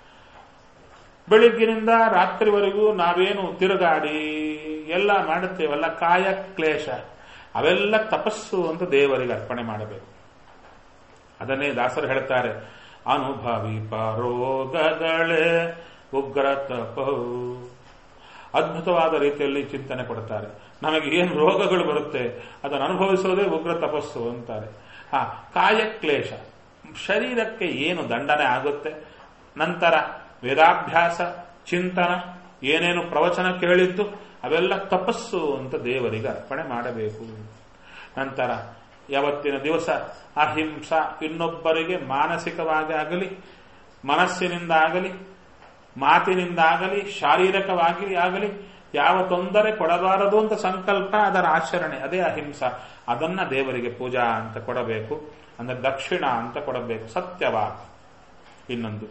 A: ಬೆಳಿಗ್ಗಿನಿಂದ ರಾತ್ರಿವರೆಗೂ ನಾವೇನು ತಿರುಗಾಡಿ ಎಲ್ಲ ಮಾಡುತ್ತೇವಲ್ಲ ಕಾಯ ಕ್ಲೇಶ ಅವೆಲ್ಲ ತಪಸ್ಸು ಅಂತ ದೇವರಿಗೆ ಅರ್ಪಣೆ ಮಾಡಬೇಕು ಅದನ್ನೇ ದಾಸರು ಹೇಳ್ತಾರೆ ಅನುಭವಿ ಪರೋಗಗಳೇ ಉಗ್ರ ತಪವು ಅದ್ಭುತವಾದ ರೀತಿಯಲ್ಲಿ ಚಿಂತನೆ ಕೊಡ್ತಾರೆ ನಮಗೆ ಏನು ರೋಗಗಳು ಬರುತ್ತೆ ಅದನ್ನು ಅನುಭವಿಸೋದೇ ಉಗ್ರ ತಪಸ್ಸು ಅಂತಾರೆ ಹಾ ಕಾಯಕ್ಲೇಶ ಶರೀರಕ್ಕೆ ಏನು ದಂಡನೆ ಆಗುತ್ತೆ ನಂತರ ವೇದಾಭ್ಯಾಸ ಚಿಂತನ ಏನೇನು ಪ್ರವಚನ ಕೇಳಿದ್ದು ಅವೆಲ್ಲ ತಪಸ್ಸು ಅಂತ ದೇವರಿಗೆ ಅರ್ಪಣೆ ಮಾಡಬೇಕು ನಂತರ ಯಾವತ್ತಿನ ದಿವಸ ಅಹಿಂಸ ಇನ್ನೊಬ್ಬರಿಗೆ ಮಾನಸಿಕವಾಗಿ ಆಗಲಿ ಮನಸ್ಸಿನಿಂದ ಆಗಲಿ ಮಾತಿನಿಂದಾಗಲಿ ಶಾರೀರಿಕವಾಗಿ ಆಗಲಿ ಯಾವ ತೊಂದರೆ ಕೊಡಬಾರದು ಅಂತ ಸಂಕಲ್ಪ ಅದರ ಆಚರಣೆ ಅದೇ ಅಹಿಂಸ ಅದನ್ನ ದೇವರಿಗೆ ಪೂಜಾ ಅಂತ ಕೊಡಬೇಕು ಅಂದ್ರೆ ದಕ್ಷಿಣ ಅಂತ ಕೊಡಬೇಕು ಸತ್ಯವಾಕ್ ಇನ್ನೊಂದು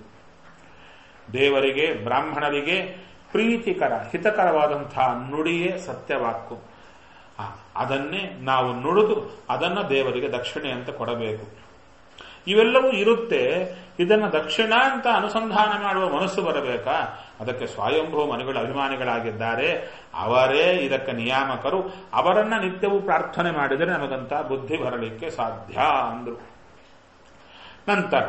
A: ದೇವರಿಗೆ ಬ್ರಾಹ್ಮಣರಿಗೆ ಪ್ರೀತಿಕರ ಹಿತಕರವಾದಂತಹ ನುಡಿಯೇ ಸತ್ಯವಾಕು ಆ, ಅದನ್ನೇ ನಾವು ನುಡಿದು ಅದನ್ನ ದೇವರಿಗೆ ದಕ್ಷಿಣೆ ಅಂತ ಕೊಡಬೇಕು ಇವೆಲ್ಲವೂ ಇರುತ್ತೆ ಇದನ್ನ ದಕ್ಷಿಣ ಅಂತ ಅನುಸಂಧಾನ ಮಾಡುವ ಮನಸ್ಸು ಬರಬೇಕಾ ಅದಕ್ಕೆ ಸ್ವಯಂಭೂ ಮನುಗಳ ಅಭಿಮಾನಿಗಳಾಗಿದ್ದಾರೆ ಅವರೇ ಇದಕ್ಕೆ ನಿಯಾಮಕರು ಅವರನ್ನ ನಿತ್ಯವೂ ಪ್ರಾರ್ಥನೆ ಮಾಡಿದರೆ ನಮಗಂತ ಬುದ್ಧಿ ಬರಲಿಕ್ಕೆ ಸಾಧ್ಯ ಅಂದ್ರು ನಂತರ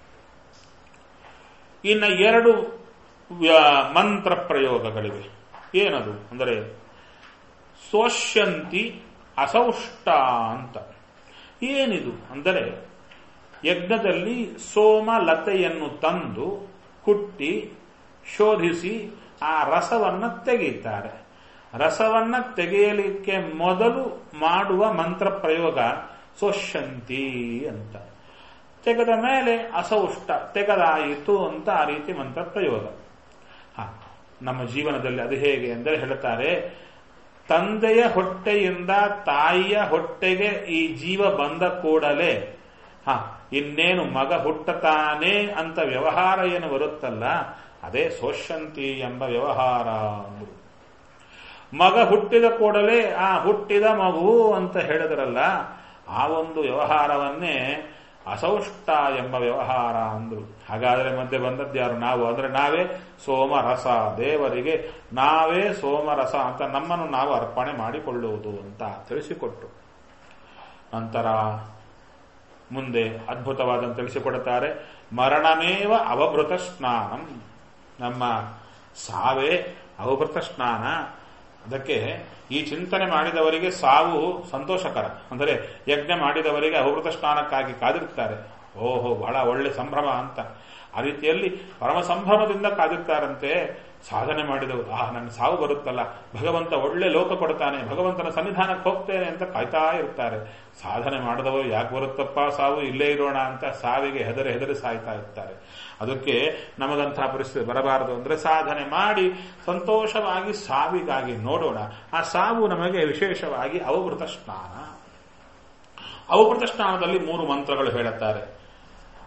A: ಇನ್ನ ಎರಡು ವ್ಯ- ಮಂತ್ರ ಪ್ರಯೋಗಗಳಿವೆ ಏನದು ಅಂದರೆ ಸೋಷ್ಯಂತಿ ಅಸೌಷ್ಟ ಅಂತ ಏನಿದು ಅಂದರೆ ಯಜ್ಞದಲ್ಲಿ ಸೋಮಲತೆಯನ್ನು ತಂದು ಕುಟ್ಟಿ ಶೋಧಿಸಿ ಆ ರಸವನ್ನ ತೆಗೆಯುತ್ತಾರೆ ರಸವನ್ನ ತೆಗೆಯಲಿಕ್ಕೆ ಮೊದಲು ಮಾಡುವ ಮಂತ್ರ ಪ್ರಯೋಗ ಸೋಷ್ಯಂತಿ ಅಂತ ತೆಗೆದ ಮೇಲೆ ಅಸೌಷ್ಟ ತೆಗೆದಾಯಿತು ಅಂತ ಆ ರೀತಿ ಮಂತ್ರ ಪ್ರಯೋಗ ಹ, ನಮ್ಮ ಜೀವನದಲ್ಲಿ ಅದು ಹೇಗೆ ಅಂದರೆ ಹೇಳ್ತಾರೆ ತಂದೆಯ ಹೊಟ್ಟೆಯಿಂದ ತಾಯಿಯ ಹೊಟ್ಟೆಗೆ ಈ ಜೀವ ಬಂದ ಕೂಡಲೇ ಹ ಇನ್ನೇನು ಮಗ ಹುಟ್ಟತಾನೆ ಅಂತ ವ್ಯವಹಾರ ಏನು ಬರುತ್ತಲ್ಲ ಅದೇ ಸೋಷಂತಿ ಎಂಬ ವ್ಯವಹಾರ ಅಂದ್ರು ಮಗ ಹುಟ್ಟಿದ ಕೂಡಲೇ ಆ ಹುಟ್ಟಿದ ಮಗು ಅಂತ ಹೇಳಿದ್ರಲ್ಲ ಆ ಒಂದು ವ್ಯವಹಾರವನ್ನೇ ಅಸೌಷ್ಟ ಎಂಬ ವ್ಯವಹಾರ ಅಂದ್ರು ಹಾಗಾದ್ರೆ ಮಧ್ಯೆ ಬಂದದ್ಯಾರು ನಾವು ಅಂದ್ರೆ ನಾವೇ ಸೋಮರಸ ದೇವರಿಗೆ ನಾವೇ ಸೋಮರಸ ಅಂತ ನಮ್ಮನ್ನು ನಾವು ಅರ್ಪಣೆ ಮಾಡಿಕೊಳ್ಳುವುದು ಅಂತ ತಿಳಿಸಿಕೊಟ್ರು ನಂತರ ಮುಂದೆ ಅದ್ಭುತವಾದಂತ ತಿಳಿಸಿಕೊಡುತ್ತಾರೆ ಮರಣಮೇವ ಅವಭೃತ ಸ್ನಾನಂ ನಮ್ಮ ಸಾವೇ ಅವಭೃತ ಸ್ನಾನ ಅದಕ್ಕೆ ಈ ಚಿಂತನೆ ಮಾಡಿದವರಿಗೆ ಸಾವು ಸಂತೋಷಕರ ಅಂದರೆ ಯಜ್ಞ ಮಾಡಿದವರಿಗೆ ಅವಭೃತ ಸ್ನಾನಕ್ಕಾಗಿ ಕಾದಿರುತ್ತಾರೆ ಓಹೋ ಬಹಳ ಒಳ್ಳೆ ಸಂಭ್ರಮ ಅಂತ ಆ ರೀತಿಯಲ್ಲಿ ಪರಮ ಸಂಭ್ರಮದಿಂದ ಕಾದಿರ್ತಾರಂತೆ ಸಾಧನೆ ಮಾಡಿದವರು ಆ ನನ್ನ ಸಾವು ಬರುತ್ತಲ್ಲ ಭಗವಂತ ಒಳ್ಳೆ ಲೋಕ ಕೊಡ್ತಾನೆ ಭಗವಂತನ ಸನ್ನಿಧಾನಕ್ಕೆ ಹೋಗ್ತೇನೆ ಅಂತ ಕಾಯ್ತಾ ಇರ್ತಾರೆ ಸಾಧನೆ ಮಾಡಿದವರು ಯಾಕೆ ಬರುತ್ತಪ್ಪ ಸಾವು ಇಲ್ಲೇ ಇರೋಣ ಅಂತ ಸಾವಿಗೆ ಹೆದರಿ ಹೆದರಿ ಸಾಯ್ತಾ ಇರ್ತಾರೆ ಅದಕ್ಕೆ ನಮಗಂತಹ ಪರಿಸ್ಥಿತಿ ಬರಬಾರದು ಅಂದ್ರೆ ಸಾಧನೆ ಮಾಡಿ ಸಂತೋಷವಾಗಿ ಸಾವಿಗಾಗಿ ನೋಡೋಣ ಆ ಸಾವು ನಮಗೆ ವಿಶೇಷವಾಗಿ ಅವಭೃತ ಸ್ನಾನ ಅವಭೃತ ಸ್ನಾನದಲ್ಲಿ ಮೂರು ಮಂತ್ರಗಳು ಹೇಳುತ್ತಾರೆ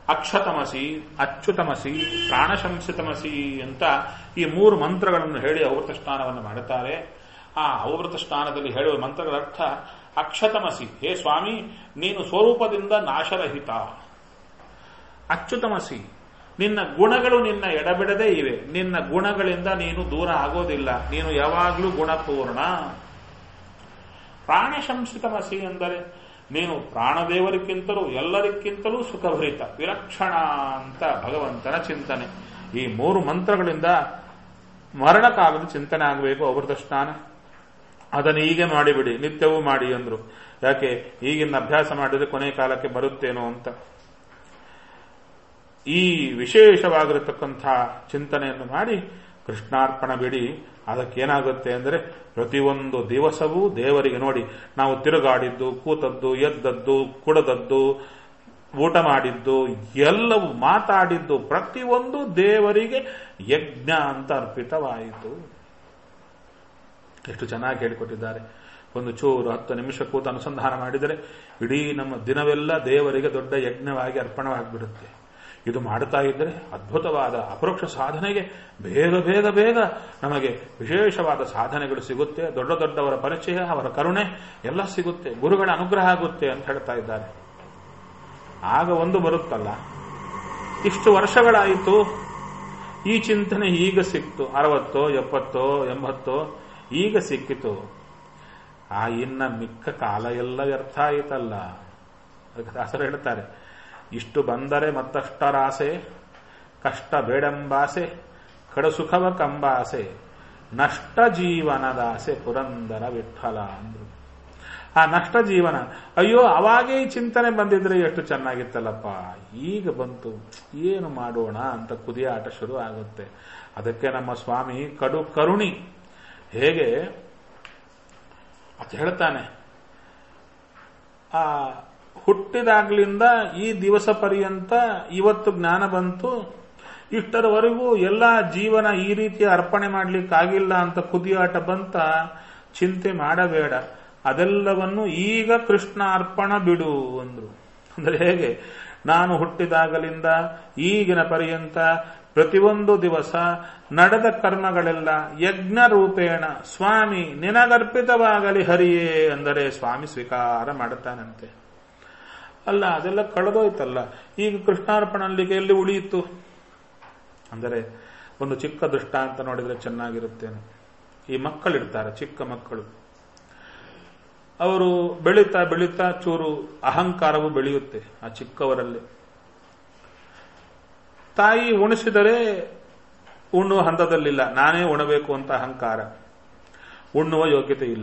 A: ಅಕ್ಷತಮಸಿ ಅಚ್ಯುತಮಸಿ ಪ್ರಾಣಶಂಸಿತಮಸಿ ಅಂತ ಈ ಮೂರು ಮಂತ್ರಗಳನ್ನು ಹೇಳಿ ಅವೃತ ಸ್ನಾನವನ್ನು ಮಾಡುತ್ತಾರೆ ಆ ಅವೃತ ಸ್ನಾನದಲ್ಲಿ ಹೇಳುವ ಮಂತ್ರಗಳ ಅರ್ಥ ಅಕ್ಷತಮಸಿ ಹೇ ಸ್ವಾಮಿ ನೀನು ಸ್ವರೂಪದಿಂದ ನಾಶರಹಿತ ಅಚ್ಯುತಮಸಿ ನಿನ್ನ ಗುಣಗಳು ನಿನ್ನ ಎಡಬಿಡದೇ ಇವೆ ನಿನ್ನ ಗುಣಗಳಿಂದ ನೀನು ದೂರ ಆಗೋದಿಲ್ಲ ನೀನು ಯಾವಾಗಲೂ ಗುಣಪೂರ್ಣ ಪ್ರಾಣಶಂಸಿತಮಸಿ ಎಂದರೆ ನೀನು ಪ್ರಾಣದೇವರಿಗಿಂತಲೂ ಎಲ್ಲರಿಗಿಂತಲೂ ಸುಖಭರಿತ ವಿಲಕ್ಷಣ ಅಂತ ಭಗವಂತನ ಚಿಂತನೆ ಈ ಮೂರು ಮಂತ್ರಗಳಿಂದ ಮರಣಕಾಲದ ಚಿಂತನೆ ಆಗಬೇಕು ಅವೃತ ಸ್ನಾನ ಅದನ್ನು ಹೀಗೆ ಮಾಡಿಬಿಡಿ ನಿತ್ಯವೂ ಮಾಡಿ ಅಂದ್ರು ಯಾಕೆ ಈಗಿನ ಅಭ್ಯಾಸ ಮಾಡಿದ್ರೆ ಕೊನೆ ಕಾಲಕ್ಕೆ ಬರುತ್ತೇನೋ ಅಂತ ಈ ವಿಶೇಷವಾಗಿರತಕ್ಕಂಥ ಚಿಂತನೆಯನ್ನು ಮಾಡಿ ಕೃಷ್ಣಾರ್ಪಣ ಬಿಡಿ ಅದಕ್ಕೇನಾಗುತ್ತೆ ಅಂದರೆ ಪ್ರತಿಯೊಂದು ದಿವಸವೂ ದೇವರಿಗೆ ನೋಡಿ ನಾವು ತಿರುಗಾಡಿದ್ದು ಕೂತದ್ದು ಎದ್ದದ್ದು ಕುಡದದ್ದು ಊಟ ಮಾಡಿದ್ದು ಎಲ್ಲವೂ ಮಾತಾಡಿದ್ದು ಪ್ರತಿಯೊಂದು ದೇವರಿಗೆ ಯಜ್ಞ ಅಂತ ಅರ್ಪಿತವಾಯಿತು ಎಷ್ಟು ಚೆನ್ನಾಗಿ ಹೇಳಿಕೊಟ್ಟಿದ್ದಾರೆ ಒಂದು ಚೂರು ಹತ್ತು ನಿಮಿಷ ಕೂತು ಅನುಸಂಧಾನ ಮಾಡಿದರೆ ಇಡೀ ನಮ್ಮ ದಿನವೆಲ್ಲ ದೇವರಿಗೆ ದೊಡ್ಡ ಯಜ್ಞವಾಗಿ ಅರ್ಪಣವಾಗಿಬಿಡುತ್ತೆ ಇದು ಮಾಡ್ತಾ ಇದ್ದರೆ ಅದ್ಭುತವಾದ ಅಪರೋಕ್ಷ ಸಾಧನೆಗೆ ಬೇಗ ಬೇಗ ಬೇಗ ನಮಗೆ ವಿಶೇಷವಾದ ಸಾಧನೆಗಳು ಸಿಗುತ್ತೆ ದೊಡ್ಡ ದೊಡ್ಡವರ ಪರಿಚಯ ಅವರ ಕರುಣೆ ಎಲ್ಲ ಸಿಗುತ್ತೆ ಗುರುಗಳ ಅನುಗ್ರಹ ಆಗುತ್ತೆ ಅಂತ ಹೇಳ್ತಾ ಇದ್ದಾರೆ ಆಗ ಒಂದು ಬರುತ್ತಲ್ಲ ಇಷ್ಟು ವರ್ಷಗಳಾಯಿತು ಈ ಚಿಂತನೆ ಈಗ ಸಿಕ್ತು ಅರವತ್ತೋ ಎಪ್ಪತ್ತೋ ಎಂಬತ್ತೋ ಈಗ ಸಿಕ್ಕಿತು ಆ ಇನ್ನ ಮಿಕ್ಕ ಕಾಲ ಎಲ್ಲ ವ್ಯರ್ಥ ಆಯಿತಲ್ಲ ಅದಕ್ಕೆ ದಾಸರು ಹೇಳ್ತಾರೆ ಇಷ್ಟು ಬಂದರೆ ಮತ್ತಷ್ಟರಾಸೆ ಕಷ್ಟ ಬೇಡೆಂಬಾಸೆ ಕಡಸುಖವ ಕಂಬಾಸೆ ನಷ್ಟ ಜೀವನದಾಸೆ ಪುರಂದರ ವಿಠಲ ಅಂದ್ರು ಆ ನಷ್ಟ ಜೀವನ ಅಯ್ಯೋ ಅವಾಗೇ ಈ ಚಿಂತನೆ ಬಂದಿದ್ರೆ ಎಷ್ಟು ಚೆನ್ನಾಗಿತ್ತಲ್ಲಪ್ಪ ಈಗ ಬಂತು ಏನು ಮಾಡೋಣ ಅಂತ ಕುದಿಯಾಟ ಶುರು ಆಗುತ್ತೆ ಅದಕ್ಕೆ ನಮ್ಮ ಸ್ವಾಮಿ ಕಡು ಕರುಣಿ ಹೇಗೆ ಅದು ಹೇಳ್ತಾನೆ ಆ ಹುಟ್ಟಿದಾಗ್ಲಿಂದ ಈ ದಿವಸ ಪರ್ಯಂತ ಇವತ್ತು ಜ್ಞಾನ ಬಂತು ಇಷ್ಟರವರೆಗೂ ಎಲ್ಲ ಜೀವನ ಈ ರೀತಿ ಅರ್ಪಣೆ ಮಾಡ್ಲಿಕ್ಕಾಗಿಲ್ಲ ಅಂತ ಕುದಿಯಾಟ ಬಂತ ಚಿಂತೆ ಮಾಡಬೇಡ ಅದೆಲ್ಲವನ್ನು ಈಗ ಕೃಷ್ಣ ಅರ್ಪಣ ಬಿಡು ಅಂದ್ರು ಅಂದ್ರೆ ಹೇಗೆ ನಾನು ಹುಟ್ಟಿದಾಗಲಿಂದ ಈಗಿನ ಪರ್ಯಂತ ಪ್ರತಿಯೊಂದು ದಿವಸ ನಡೆದ ಕರ್ಮಗಳೆಲ್ಲ ಯಜ್ಞ ರೂಪೇಣ ಸ್ವಾಮಿ ನಿನಗರ್ಪಿತವಾಗಲಿ ಹರಿಯೇ ಅಂದರೆ ಸ್ವಾಮಿ ಸ್ವೀಕಾರ ಮಾಡುತ್ತಾನಂತೆ ಅಲ್ಲ ಅದೆಲ್ಲ ಕಳೆದೋಯ್ತಲ್ಲ ಈಗ ಕೃಷ್ಣಾರ್ಪಣಲ್ಲಿಗೆ ಎಲ್ಲಿ ಉಳಿಯಿತು ಅಂದರೆ ಒಂದು ಚಿಕ್ಕ ದೃಷ್ಟಾಂತ ನೋಡಿದ್ರೆ ಚೆನ್ನಾಗಿರುತ್ತೇನೆ ಈ ಮಕ್ಕಳಿರ್ತಾರೆ ಚಿಕ್ಕ ಮಕ್ಕಳು ಅವರು ಬೆಳೀತಾ ಬೆಳೀತಾ ಚೂರು ಅಹಂಕಾರವು ಬೆಳೆಯುತ್ತೆ ಆ ಚಿಕ್ಕವರಲ್ಲಿ ತಾಯಿ ಉಣಿಸಿದರೆ ಉಣ್ಣುವ ಹಂತದಲ್ಲಿಲ್ಲ ನಾನೇ ಉಣಬೇಕು ಅಂತ ಅಹಂಕಾರ ಉಣ್ಣುವ ಯೋಗ್ಯತೆ ಇಲ್ಲ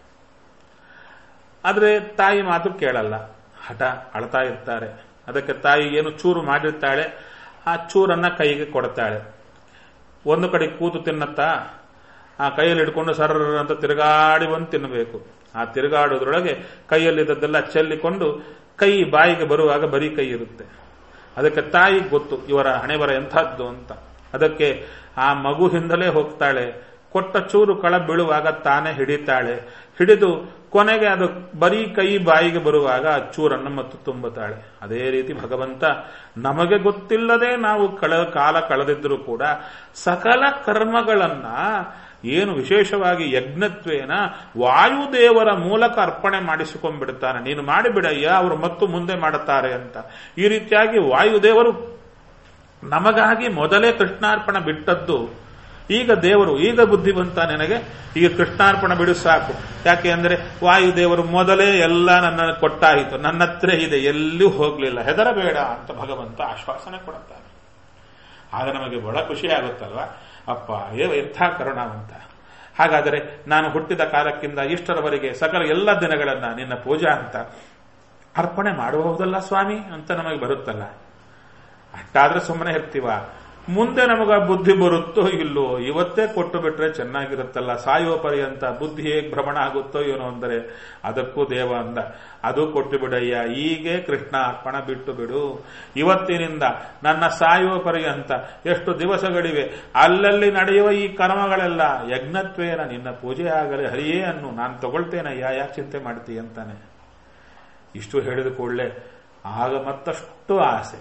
A: ಆದರೆ ತಾಯಿ ಮಾತು ಕೇಳಲ್ಲ ಹಠ ಅಳ್ತಾ ಇರ್ತಾರೆ ಅದಕ್ಕೆ ತಾಯಿ ಏನು ಚೂರು ಮಾಡಿರ್ತಾಳೆ ಆ ಚೂರನ್ನ ಕೈಗೆ ಕೊಡ್ತಾಳೆ ಒಂದು ಕಡೆ ಕೂತು ತಿನ್ನತ್ತಾ ಆ ಕೈಯಲ್ಲಿ ಹಿಡ್ಕೊಂಡು ಸರ್ರ ಅಂತ ತಿರುಗಾಡಿ ಬಂದು ತಿನ್ನಬೇಕು ಆ ತಿರುಗಾಡೋದ್ರೊಳಗೆ ಕೈಯಲ್ಲಿದ್ದದ್ದೆಲ್ಲ ಚೆಲ್ಲಿಕೊಂಡು ಕೈ ಬಾಯಿಗೆ ಬರುವಾಗ ಬರೀ ಕೈ ಇರುತ್ತೆ ಅದಕ್ಕೆ ತಾಯಿ ಗೊತ್ತು ಇವರ ಹಣೆಬರ ಎಂಥದ್ದು ಅಂತ ಅದಕ್ಕೆ ಆ ಮಗುವಿಂದಲೇ ಹೋಗ್ತಾಳೆ ಕೊಟ್ಟ ಚೂರು ಕಳ ಬೀಳುವಾಗ ತಾನೇ ಹಿಡಿತಾಳೆ ಹಿಡಿದು ಕೊನೆಗೆ ಅದು ಬರೀ ಕೈ ಬಾಯಿಗೆ ಬರುವಾಗ ಆ ಚೂರನ್ನು ಮತ್ತು ತುಂಬುತ್ತಾಳೆ ಅದೇ ರೀತಿ ಭಗವಂತ ನಮಗೆ ಗೊತ್ತಿಲ್ಲದೆ ನಾವು ಕಳ ಕಾಲ ಕಳೆದಿದ್ರೂ ಕೂಡ ಸಕಲ ಕರ್ಮಗಳನ್ನ ಏನು ವಿಶೇಷವಾಗಿ ಯಜ್ಞತ್ವೇನ ವಾಯುದೇವರ ಮೂಲಕ ಅರ್ಪಣೆ ಮಾಡಿಸಿಕೊಂಡ್ಬಿಡ್ತಾನೆ ನೀನು ಮಾಡಿಬಿಡಯ್ಯ ಅವರು ಮತ್ತು ಮುಂದೆ ಮಾಡುತ್ತಾರೆ ಅಂತ ಈ ರೀತಿಯಾಗಿ ವಾಯುದೇವರು ನಮಗಾಗಿ ಮೊದಲೇ ಕೃಷ್ಣಾರ್ಪಣ ಬಿಟ್ಟದ್ದು ಈಗ ದೇವರು ಈಗ ಬುದ್ಧಿವಂತ ನನಗೆ ಈಗ ಕೃಷ್ಣಾರ್ಪಣ ಬಿಡು ಸಾಕು ಯಾಕೆ ಅಂದ್ರೆ ವಾಯುದೇವರು ಮೊದಲೇ ಎಲ್ಲ ನನ್ನ ಕೊಟ್ಟಾಯಿತು ನನ್ನ ಹತ್ರ ಇದೆ ಎಲ್ಲೂ ಹೋಗ್ಲಿಲ್ಲ ಹೆದರಬೇಡ ಅಂತ ಭಗವಂತ ಆಶ್ವಾಸನೆ ಕೊಡುತ್ತಾರೆ ಆಗ ನಮಗೆ ಬಹಳ ಖುಷಿ ಆಗುತ್ತಲ್ವಾ ಅಪ್ಪ ಏ ಎಂಥ ಕರುಣಾವಂತ ಹಾಗಾದರೆ ನಾನು ಹುಟ್ಟಿದ ಕಾಲಕ್ಕಿಂತ ಇಷ್ಟರವರೆಗೆ ಸಕಲ ಎಲ್ಲ ದಿನಗಳನ್ನ ನಿನ್ನ ಪೂಜಾ ಅಂತ ಅರ್ಪಣೆ ಮಾಡಬಹುದಲ್ಲ ಸ್ವಾಮಿ ಅಂತ ನಮಗೆ ಬರುತ್ತಲ್ಲ ಅಷ್ಟಾದ್ರೆ ಸುಮ್ಮನೆ ಇರ್ತೀವ ಮುಂದೆ ನಮಗ ಬುದ್ಧಿ ಬರುತ್ತೋ ಇಲ್ಲೋ ಇವತ್ತೇ ಕೊಟ್ಟು ಬಿಟ್ರೆ ಚೆನ್ನಾಗಿರುತ್ತಲ್ಲ ಸಾಯುವ ಪರ್ಯಂತ ಬುದ್ಧಿ ಹೇಗೆ ಭ್ರಮಣ ಆಗುತ್ತೋ ಏನೋ ಅಂದರೆ ಅದಕ್ಕೂ ದೇವ ಅಂದ ಅದು ಕೊಟ್ಟು ಬಿಡಯ್ಯ ಹೀಗೆ ಕೃಷ್ಣ ಅರ್ಪಣ ಬಿಟ್ಟು ಬಿಡು ಇವತ್ತಿನಿಂದ ನನ್ನ ಸಾಯುವ ಪರ್ಯಂತ ಎಷ್ಟು ದಿವಸಗಳಿವೆ ಅಲ್ಲಲ್ಲಿ ನಡೆಯುವ ಈ ಕರ್ಮಗಳೆಲ್ಲ ಯಜ್ಞತ್ವೇನ ನಿನ್ನ ಪೂಜೆ ಆಗಲಿ ಹರಿಯೇ ಅನ್ನು ನಾನು ತಗೊಳ್ತೇನಯ್ಯ ಯಾಕೆ ಚಿಂತೆ ಮಾಡ್ತೀಯ ಅಂತಾನೆ ಇಷ್ಟು ಹೇಳಿದ ಕೂಡಲೇ ಆಗ ಮತ್ತಷ್ಟು ಆಸೆ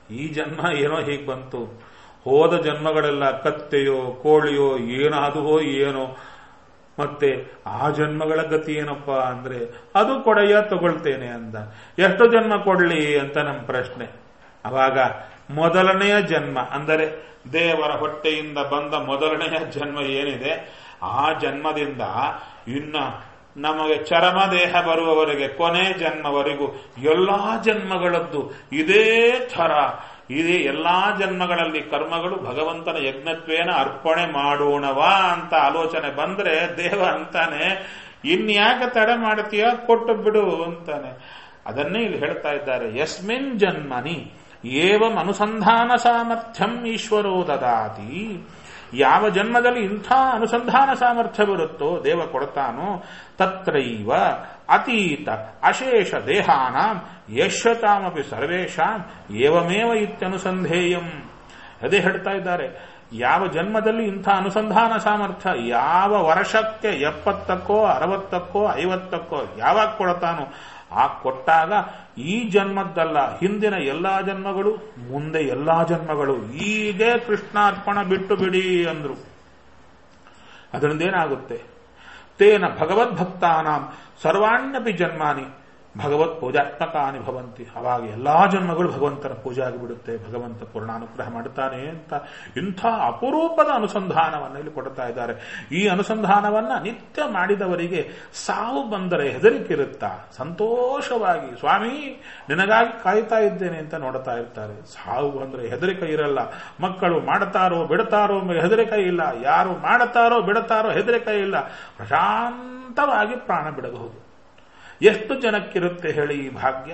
A: ಈ ಜನ್ಮ ಏನೋ ಹೀಗೆ ಬಂತು ಹೋದ ಜನ್ಮಗಳೆಲ್ಲ ಕತ್ತೆಯೋ ಕೋಳಿಯೋ ಏನಾದವೋ ಏನೋ ಮತ್ತೆ ಆ ಜನ್ಮಗಳ ಗತಿ ಏನಪ್ಪಾ ಅಂದ್ರೆ ಅದು ಕೊಡೆಯ ತಗೊಳ್ತೇನೆ ಅಂದ ಎಷ್ಟು ಜನ್ಮ ಕೊಡ್ಲಿ ಅಂತ ನಮ್ಮ ಪ್ರಶ್ನೆ ಅವಾಗ ಮೊದಲನೆಯ ಜನ್ಮ ಅಂದರೆ ದೇವರ ಹೊಟ್ಟೆಯಿಂದ ಬಂದ ಮೊದಲನೆಯ ಜನ್ಮ ಏನಿದೆ ಆ ಜನ್ಮದಿಂದ ಇನ್ನ ನಮಗೆ ಚರಮ ದೇಹ ಬರುವವರೆಗೆ ಕೊನೆ ಜನ್ಮವರೆಗೂ ಎಲ್ಲಾ ಜನ್ಮಗಳದ್ದು ಇದೇ ಥರ ಇದೇ ಎಲ್ಲಾ ಜನ್ಮಗಳಲ್ಲಿ ಕರ್ಮಗಳು ಭಗವಂತನ ಯಜ್ಞತ್ವೇನ ಅರ್ಪಣೆ ಮಾಡೋಣವಾ ಅಂತ ಆಲೋಚನೆ ಬಂದ್ರೆ ದೇವ ಅಂತಾನೆ ಇನ್ಯಾಕೆ ತಡೆ ಮಾಡ್ತೀಯ ಕೊಟ್ಟು ಬಿಡು ಅಂತಾನೆ ಅದನ್ನೇ ಇಲ್ಲಿ ಹೇಳ್ತಾ ಇದ್ದಾರೆ ಯಸ್ಮಿನ್ ಜನ್ಮನಿ ಏವಂ ಅನುಸಂಧಾನ ಸಾಮರ್ಥ್ಯಂ ಈಶ್ವರೋ ದದಾತಿ ಯಾವ ಜನ್ಮದಲ್ಲಿ ಇಂಥ ಅನುಸಂಧಾನ ಸಾಮರ್ಥ್ಯ ಬರುತ್ತೋ ದೇವ ಕೊಡ್ತಾನೋ ತತ್ರೈವ ಅತೀತ ಅಶೇಷ ದೇಹಾನ ಯಶತಾಮಪಿ ಸರ್ವೇಶಾಂ ಏವಮೇವ ಇತ್ಯನುಸಂಧೇಯಂ ಅದೇ ಹೇಳ್ತಾ ಇದ್ದಾರೆ ಯಾವ ಜನ್ಮದಲ್ಲಿ ಇಂಥ ಅನುಸಂಧಾನ ಸಾಮರ್ಥ್ಯ ಯಾವ ವರ್ಷಕ್ಕೆ ಎಪ್ಪತ್ತಕ್ಕೋ ಅರವತ್ತಕ್ಕೋ ಐವತ್ತಕ್ಕೋ ಯಾವಾಗ ಕೊಡ್ತಾನೋ ಆ ಕೊಟ್ಟಾಗ ಈ ಜನ್ಮದ್ದಲ್ಲ ಹಿಂದಿನ ಎಲ್ಲಾ ಜನ್ಮಗಳು ಮುಂದೆ ಎಲ್ಲಾ ಜನ್ಮಗಳು ಈಗೇ ಕೃಷ್ಣಾರ್ಪಣ ಬಿಟ್ಟು ಬಿಡಿ ಅಂದ್ರು ಅದರಿಂದೇನಾಗುತ್ತೆ ತೇನ ಭಗವದ್ಭಕ್ತಾನಾಂ ಸರ್ವಾಣ್ಯಪಿ ಜನ್ಮಾನಿ ಭಗವತ್ ಪೂಜಾತ್ಮಕಾನಿ ಭವಂತಿ ಅವಾಗ ಎಲ್ಲಾ ಜನ್ಮಗಳು ಭಗವಂತನ ಪೂಜೆ ಆಗಿಬಿಡುತ್ತೆ ಭಗವಂತ ಪೂರ್ಣಾನುಗ್ರಹ ಮಾಡುತ್ತಾನೆ ಅಂತ ಇಂಥ ಅಪರೂಪದ ಅನುಸಂಧಾನವನ್ನು ಇಲ್ಲಿ ಕೊಡ್ತಾ ಇದ್ದಾರೆ ಈ ಅನುಸಂಧಾನವನ್ನ ನಿತ್ಯ ಮಾಡಿದವರಿಗೆ ಸಾವು ಬಂದರೆ ಹೆದರಿಕಿರುತ್ತಾ ಸಂತೋಷವಾಗಿ ಸ್ವಾಮಿ ನಿನಗಾಗಿ ಕಾಯ್ತಾ ಇದ್ದೇನೆ ಅಂತ ನೋಡ್ತಾ ಇರ್ತಾರೆ ಸಾವು ಬಂದ್ರೆ ಹೆದರಿಕೆ ಇರಲ್ಲ ಮಕ್ಕಳು ಮಾಡ್ತಾರೋ ಬಿಡ್ತಾರೋ ಹೆದರಿಕೆ ಇಲ್ಲ ಯಾರು ಮಾಡುತ್ತಾರೋ ಬಿಡುತ್ತಾರೋ ಹೆದರಿಕೆ ಇಲ್ಲ ಪ್ರಶಾಂತವಾಗಿ ಪ್ರಾಣ ಬಿಡಬಹುದು ಎಷ್ಟು ಜನಕ್ಕಿರುತ್ತೆ ಹೇಳಿ ಈ ಭಾಗ್ಯ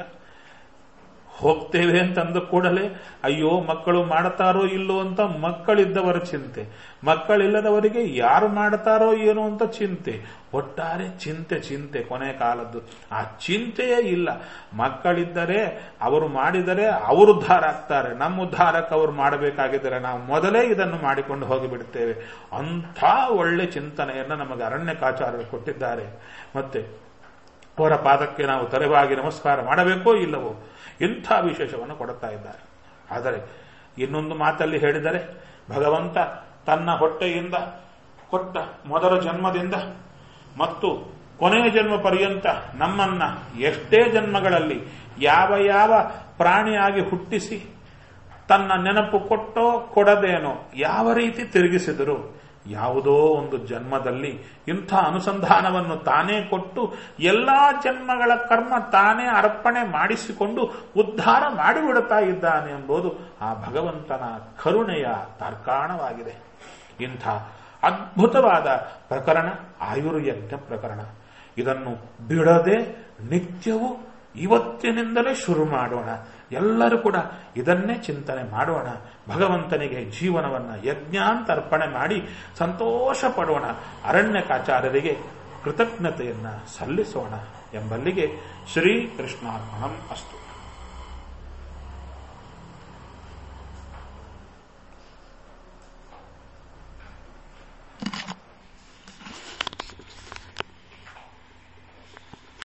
A: ಹೋಗ್ತೇವೆ ಅಂತಂದ ಕೂಡಲೇ ಅಯ್ಯೋ ಮಕ್ಕಳು ಮಾಡ್ತಾರೋ ಇಲ್ಲೋ ಅಂತ ಮಕ್ಕಳಿದ್ದವರ ಚಿಂತೆ ಮಕ್ಕಳಿಲ್ಲದವರಿಗೆ ಯಾರು ಮಾಡ್ತಾರೋ ಏನೋ ಅಂತ ಚಿಂತೆ ಒಟ್ಟಾರೆ ಚಿಂತೆ ಚಿಂತೆ ಕೊನೆ ಕಾಲದ್ದು ಆ ಚಿಂತೆಯೇ ಇಲ್ಲ ಮಕ್ಕಳಿದ್ದರೆ ಅವರು ಮಾಡಿದರೆ ಅವರು ಉದ್ಧಾರ ಆಗ್ತಾರೆ ನಮ್ಮ ಉದ್ಧಾರಕ್ಕೆ ಅವರು ಮಾಡಬೇಕಾಗಿದ್ದರೆ ನಾವು ಮೊದಲೇ ಇದನ್ನು ಮಾಡಿಕೊಂಡು ಹೋಗಿಬಿಡ್ತೇವೆ ಅಂಥ ಒಳ್ಳೆ ಚಿಂತನೆಯನ್ನು ನಮಗೆ ಅರಣ್ಯಕಾಚಾರ್ಯರು ಕೊಟ್ಟಿದ್ದಾರೆ ಮತ್ತೆ ಅವರ ಪಾದಕ್ಕೆ ನಾವು ತಲೆಬಾಗಿ ನಮಸ್ಕಾರ ಮಾಡಬೇಕೋ ಇಲ್ಲವೋ ಇಂಥ ವಿಶೇಷವನ್ನು ಕೊಡುತ್ತಾ ಇದ್ದಾರೆ ಆದರೆ ಇನ್ನೊಂದು ಮಾತಲ್ಲಿ ಹೇಳಿದರೆ ಭಗವಂತ ತನ್ನ ಹೊಟ್ಟೆಯಿಂದ ಕೊಟ್ಟ ಮೊದಲ ಜನ್ಮದಿಂದ ಮತ್ತು ಕೊನೆಯ ಜನ್ಮ ಪರ್ಯಂತ ನಮ್ಮನ್ನ ಎಷ್ಟೇ ಜನ್ಮಗಳಲ್ಲಿ ಯಾವ ಯಾವ ಪ್ರಾಣಿಯಾಗಿ ಹುಟ್ಟಿಸಿ ತನ್ನ ನೆನಪು ಕೊಟ್ಟೋ ಕೊಡದೇನೋ ಯಾವ ರೀತಿ ತಿರುಗಿಸಿದರು ಯಾವುದೋ ಒಂದು ಜನ್ಮದಲ್ಲಿ ಇಂಥ ಅನುಸಂಧಾನವನ್ನು ತಾನೇ ಕೊಟ್ಟು ಎಲ್ಲಾ ಜನ್ಮಗಳ ಕರ್ಮ ತಾನೇ ಅರ್ಪಣೆ ಮಾಡಿಸಿಕೊಂಡು ಉದ್ಧಾರ ಮಾಡಿಬಿಡುತ್ತಾ ಇದ್ದಾನೆ ಎಂಬುದು ಆ ಭಗವಂತನ ಕರುಣೆಯ ತಾರ್ಕಾಣವಾಗಿದೆ ಇಂಥ ಅದ್ಭುತವಾದ ಪ್ರಕರಣ ಆಯುರ್ಯಜ್ಞ ಪ್ರಕರಣ ಇದನ್ನು ಬಿಡದೆ ನಿತ್ಯವೂ ಇವತ್ತಿನಿಂದಲೇ ಶುರು ಮಾಡೋಣ ಎಲ್ಲರೂ ಕೂಡ ಇದನ್ನೇ ಚಿಂತನೆ ಮಾಡೋಣ ಭಗವಂತನಿಗೆ ಜೀವನವನ್ನ ಯಜ್ಞಾಂತ ಅರ್ಪಣೆ ಮಾಡಿ ಸಂತೋಷ ಪಡೋಣ ಅರಣ್ಯಕಾಚಾರ್ಯರಿಗೆ ಕೃತಜ್ಞತೆಯನ್ನ ಸಲ್ಲಿಸೋಣ ಎಂಬಲ್ಲಿಗೆ ಶ್ರೀ ಕೃಷ್ಣಾರ್ಪಣಂ ಅಸ್ತು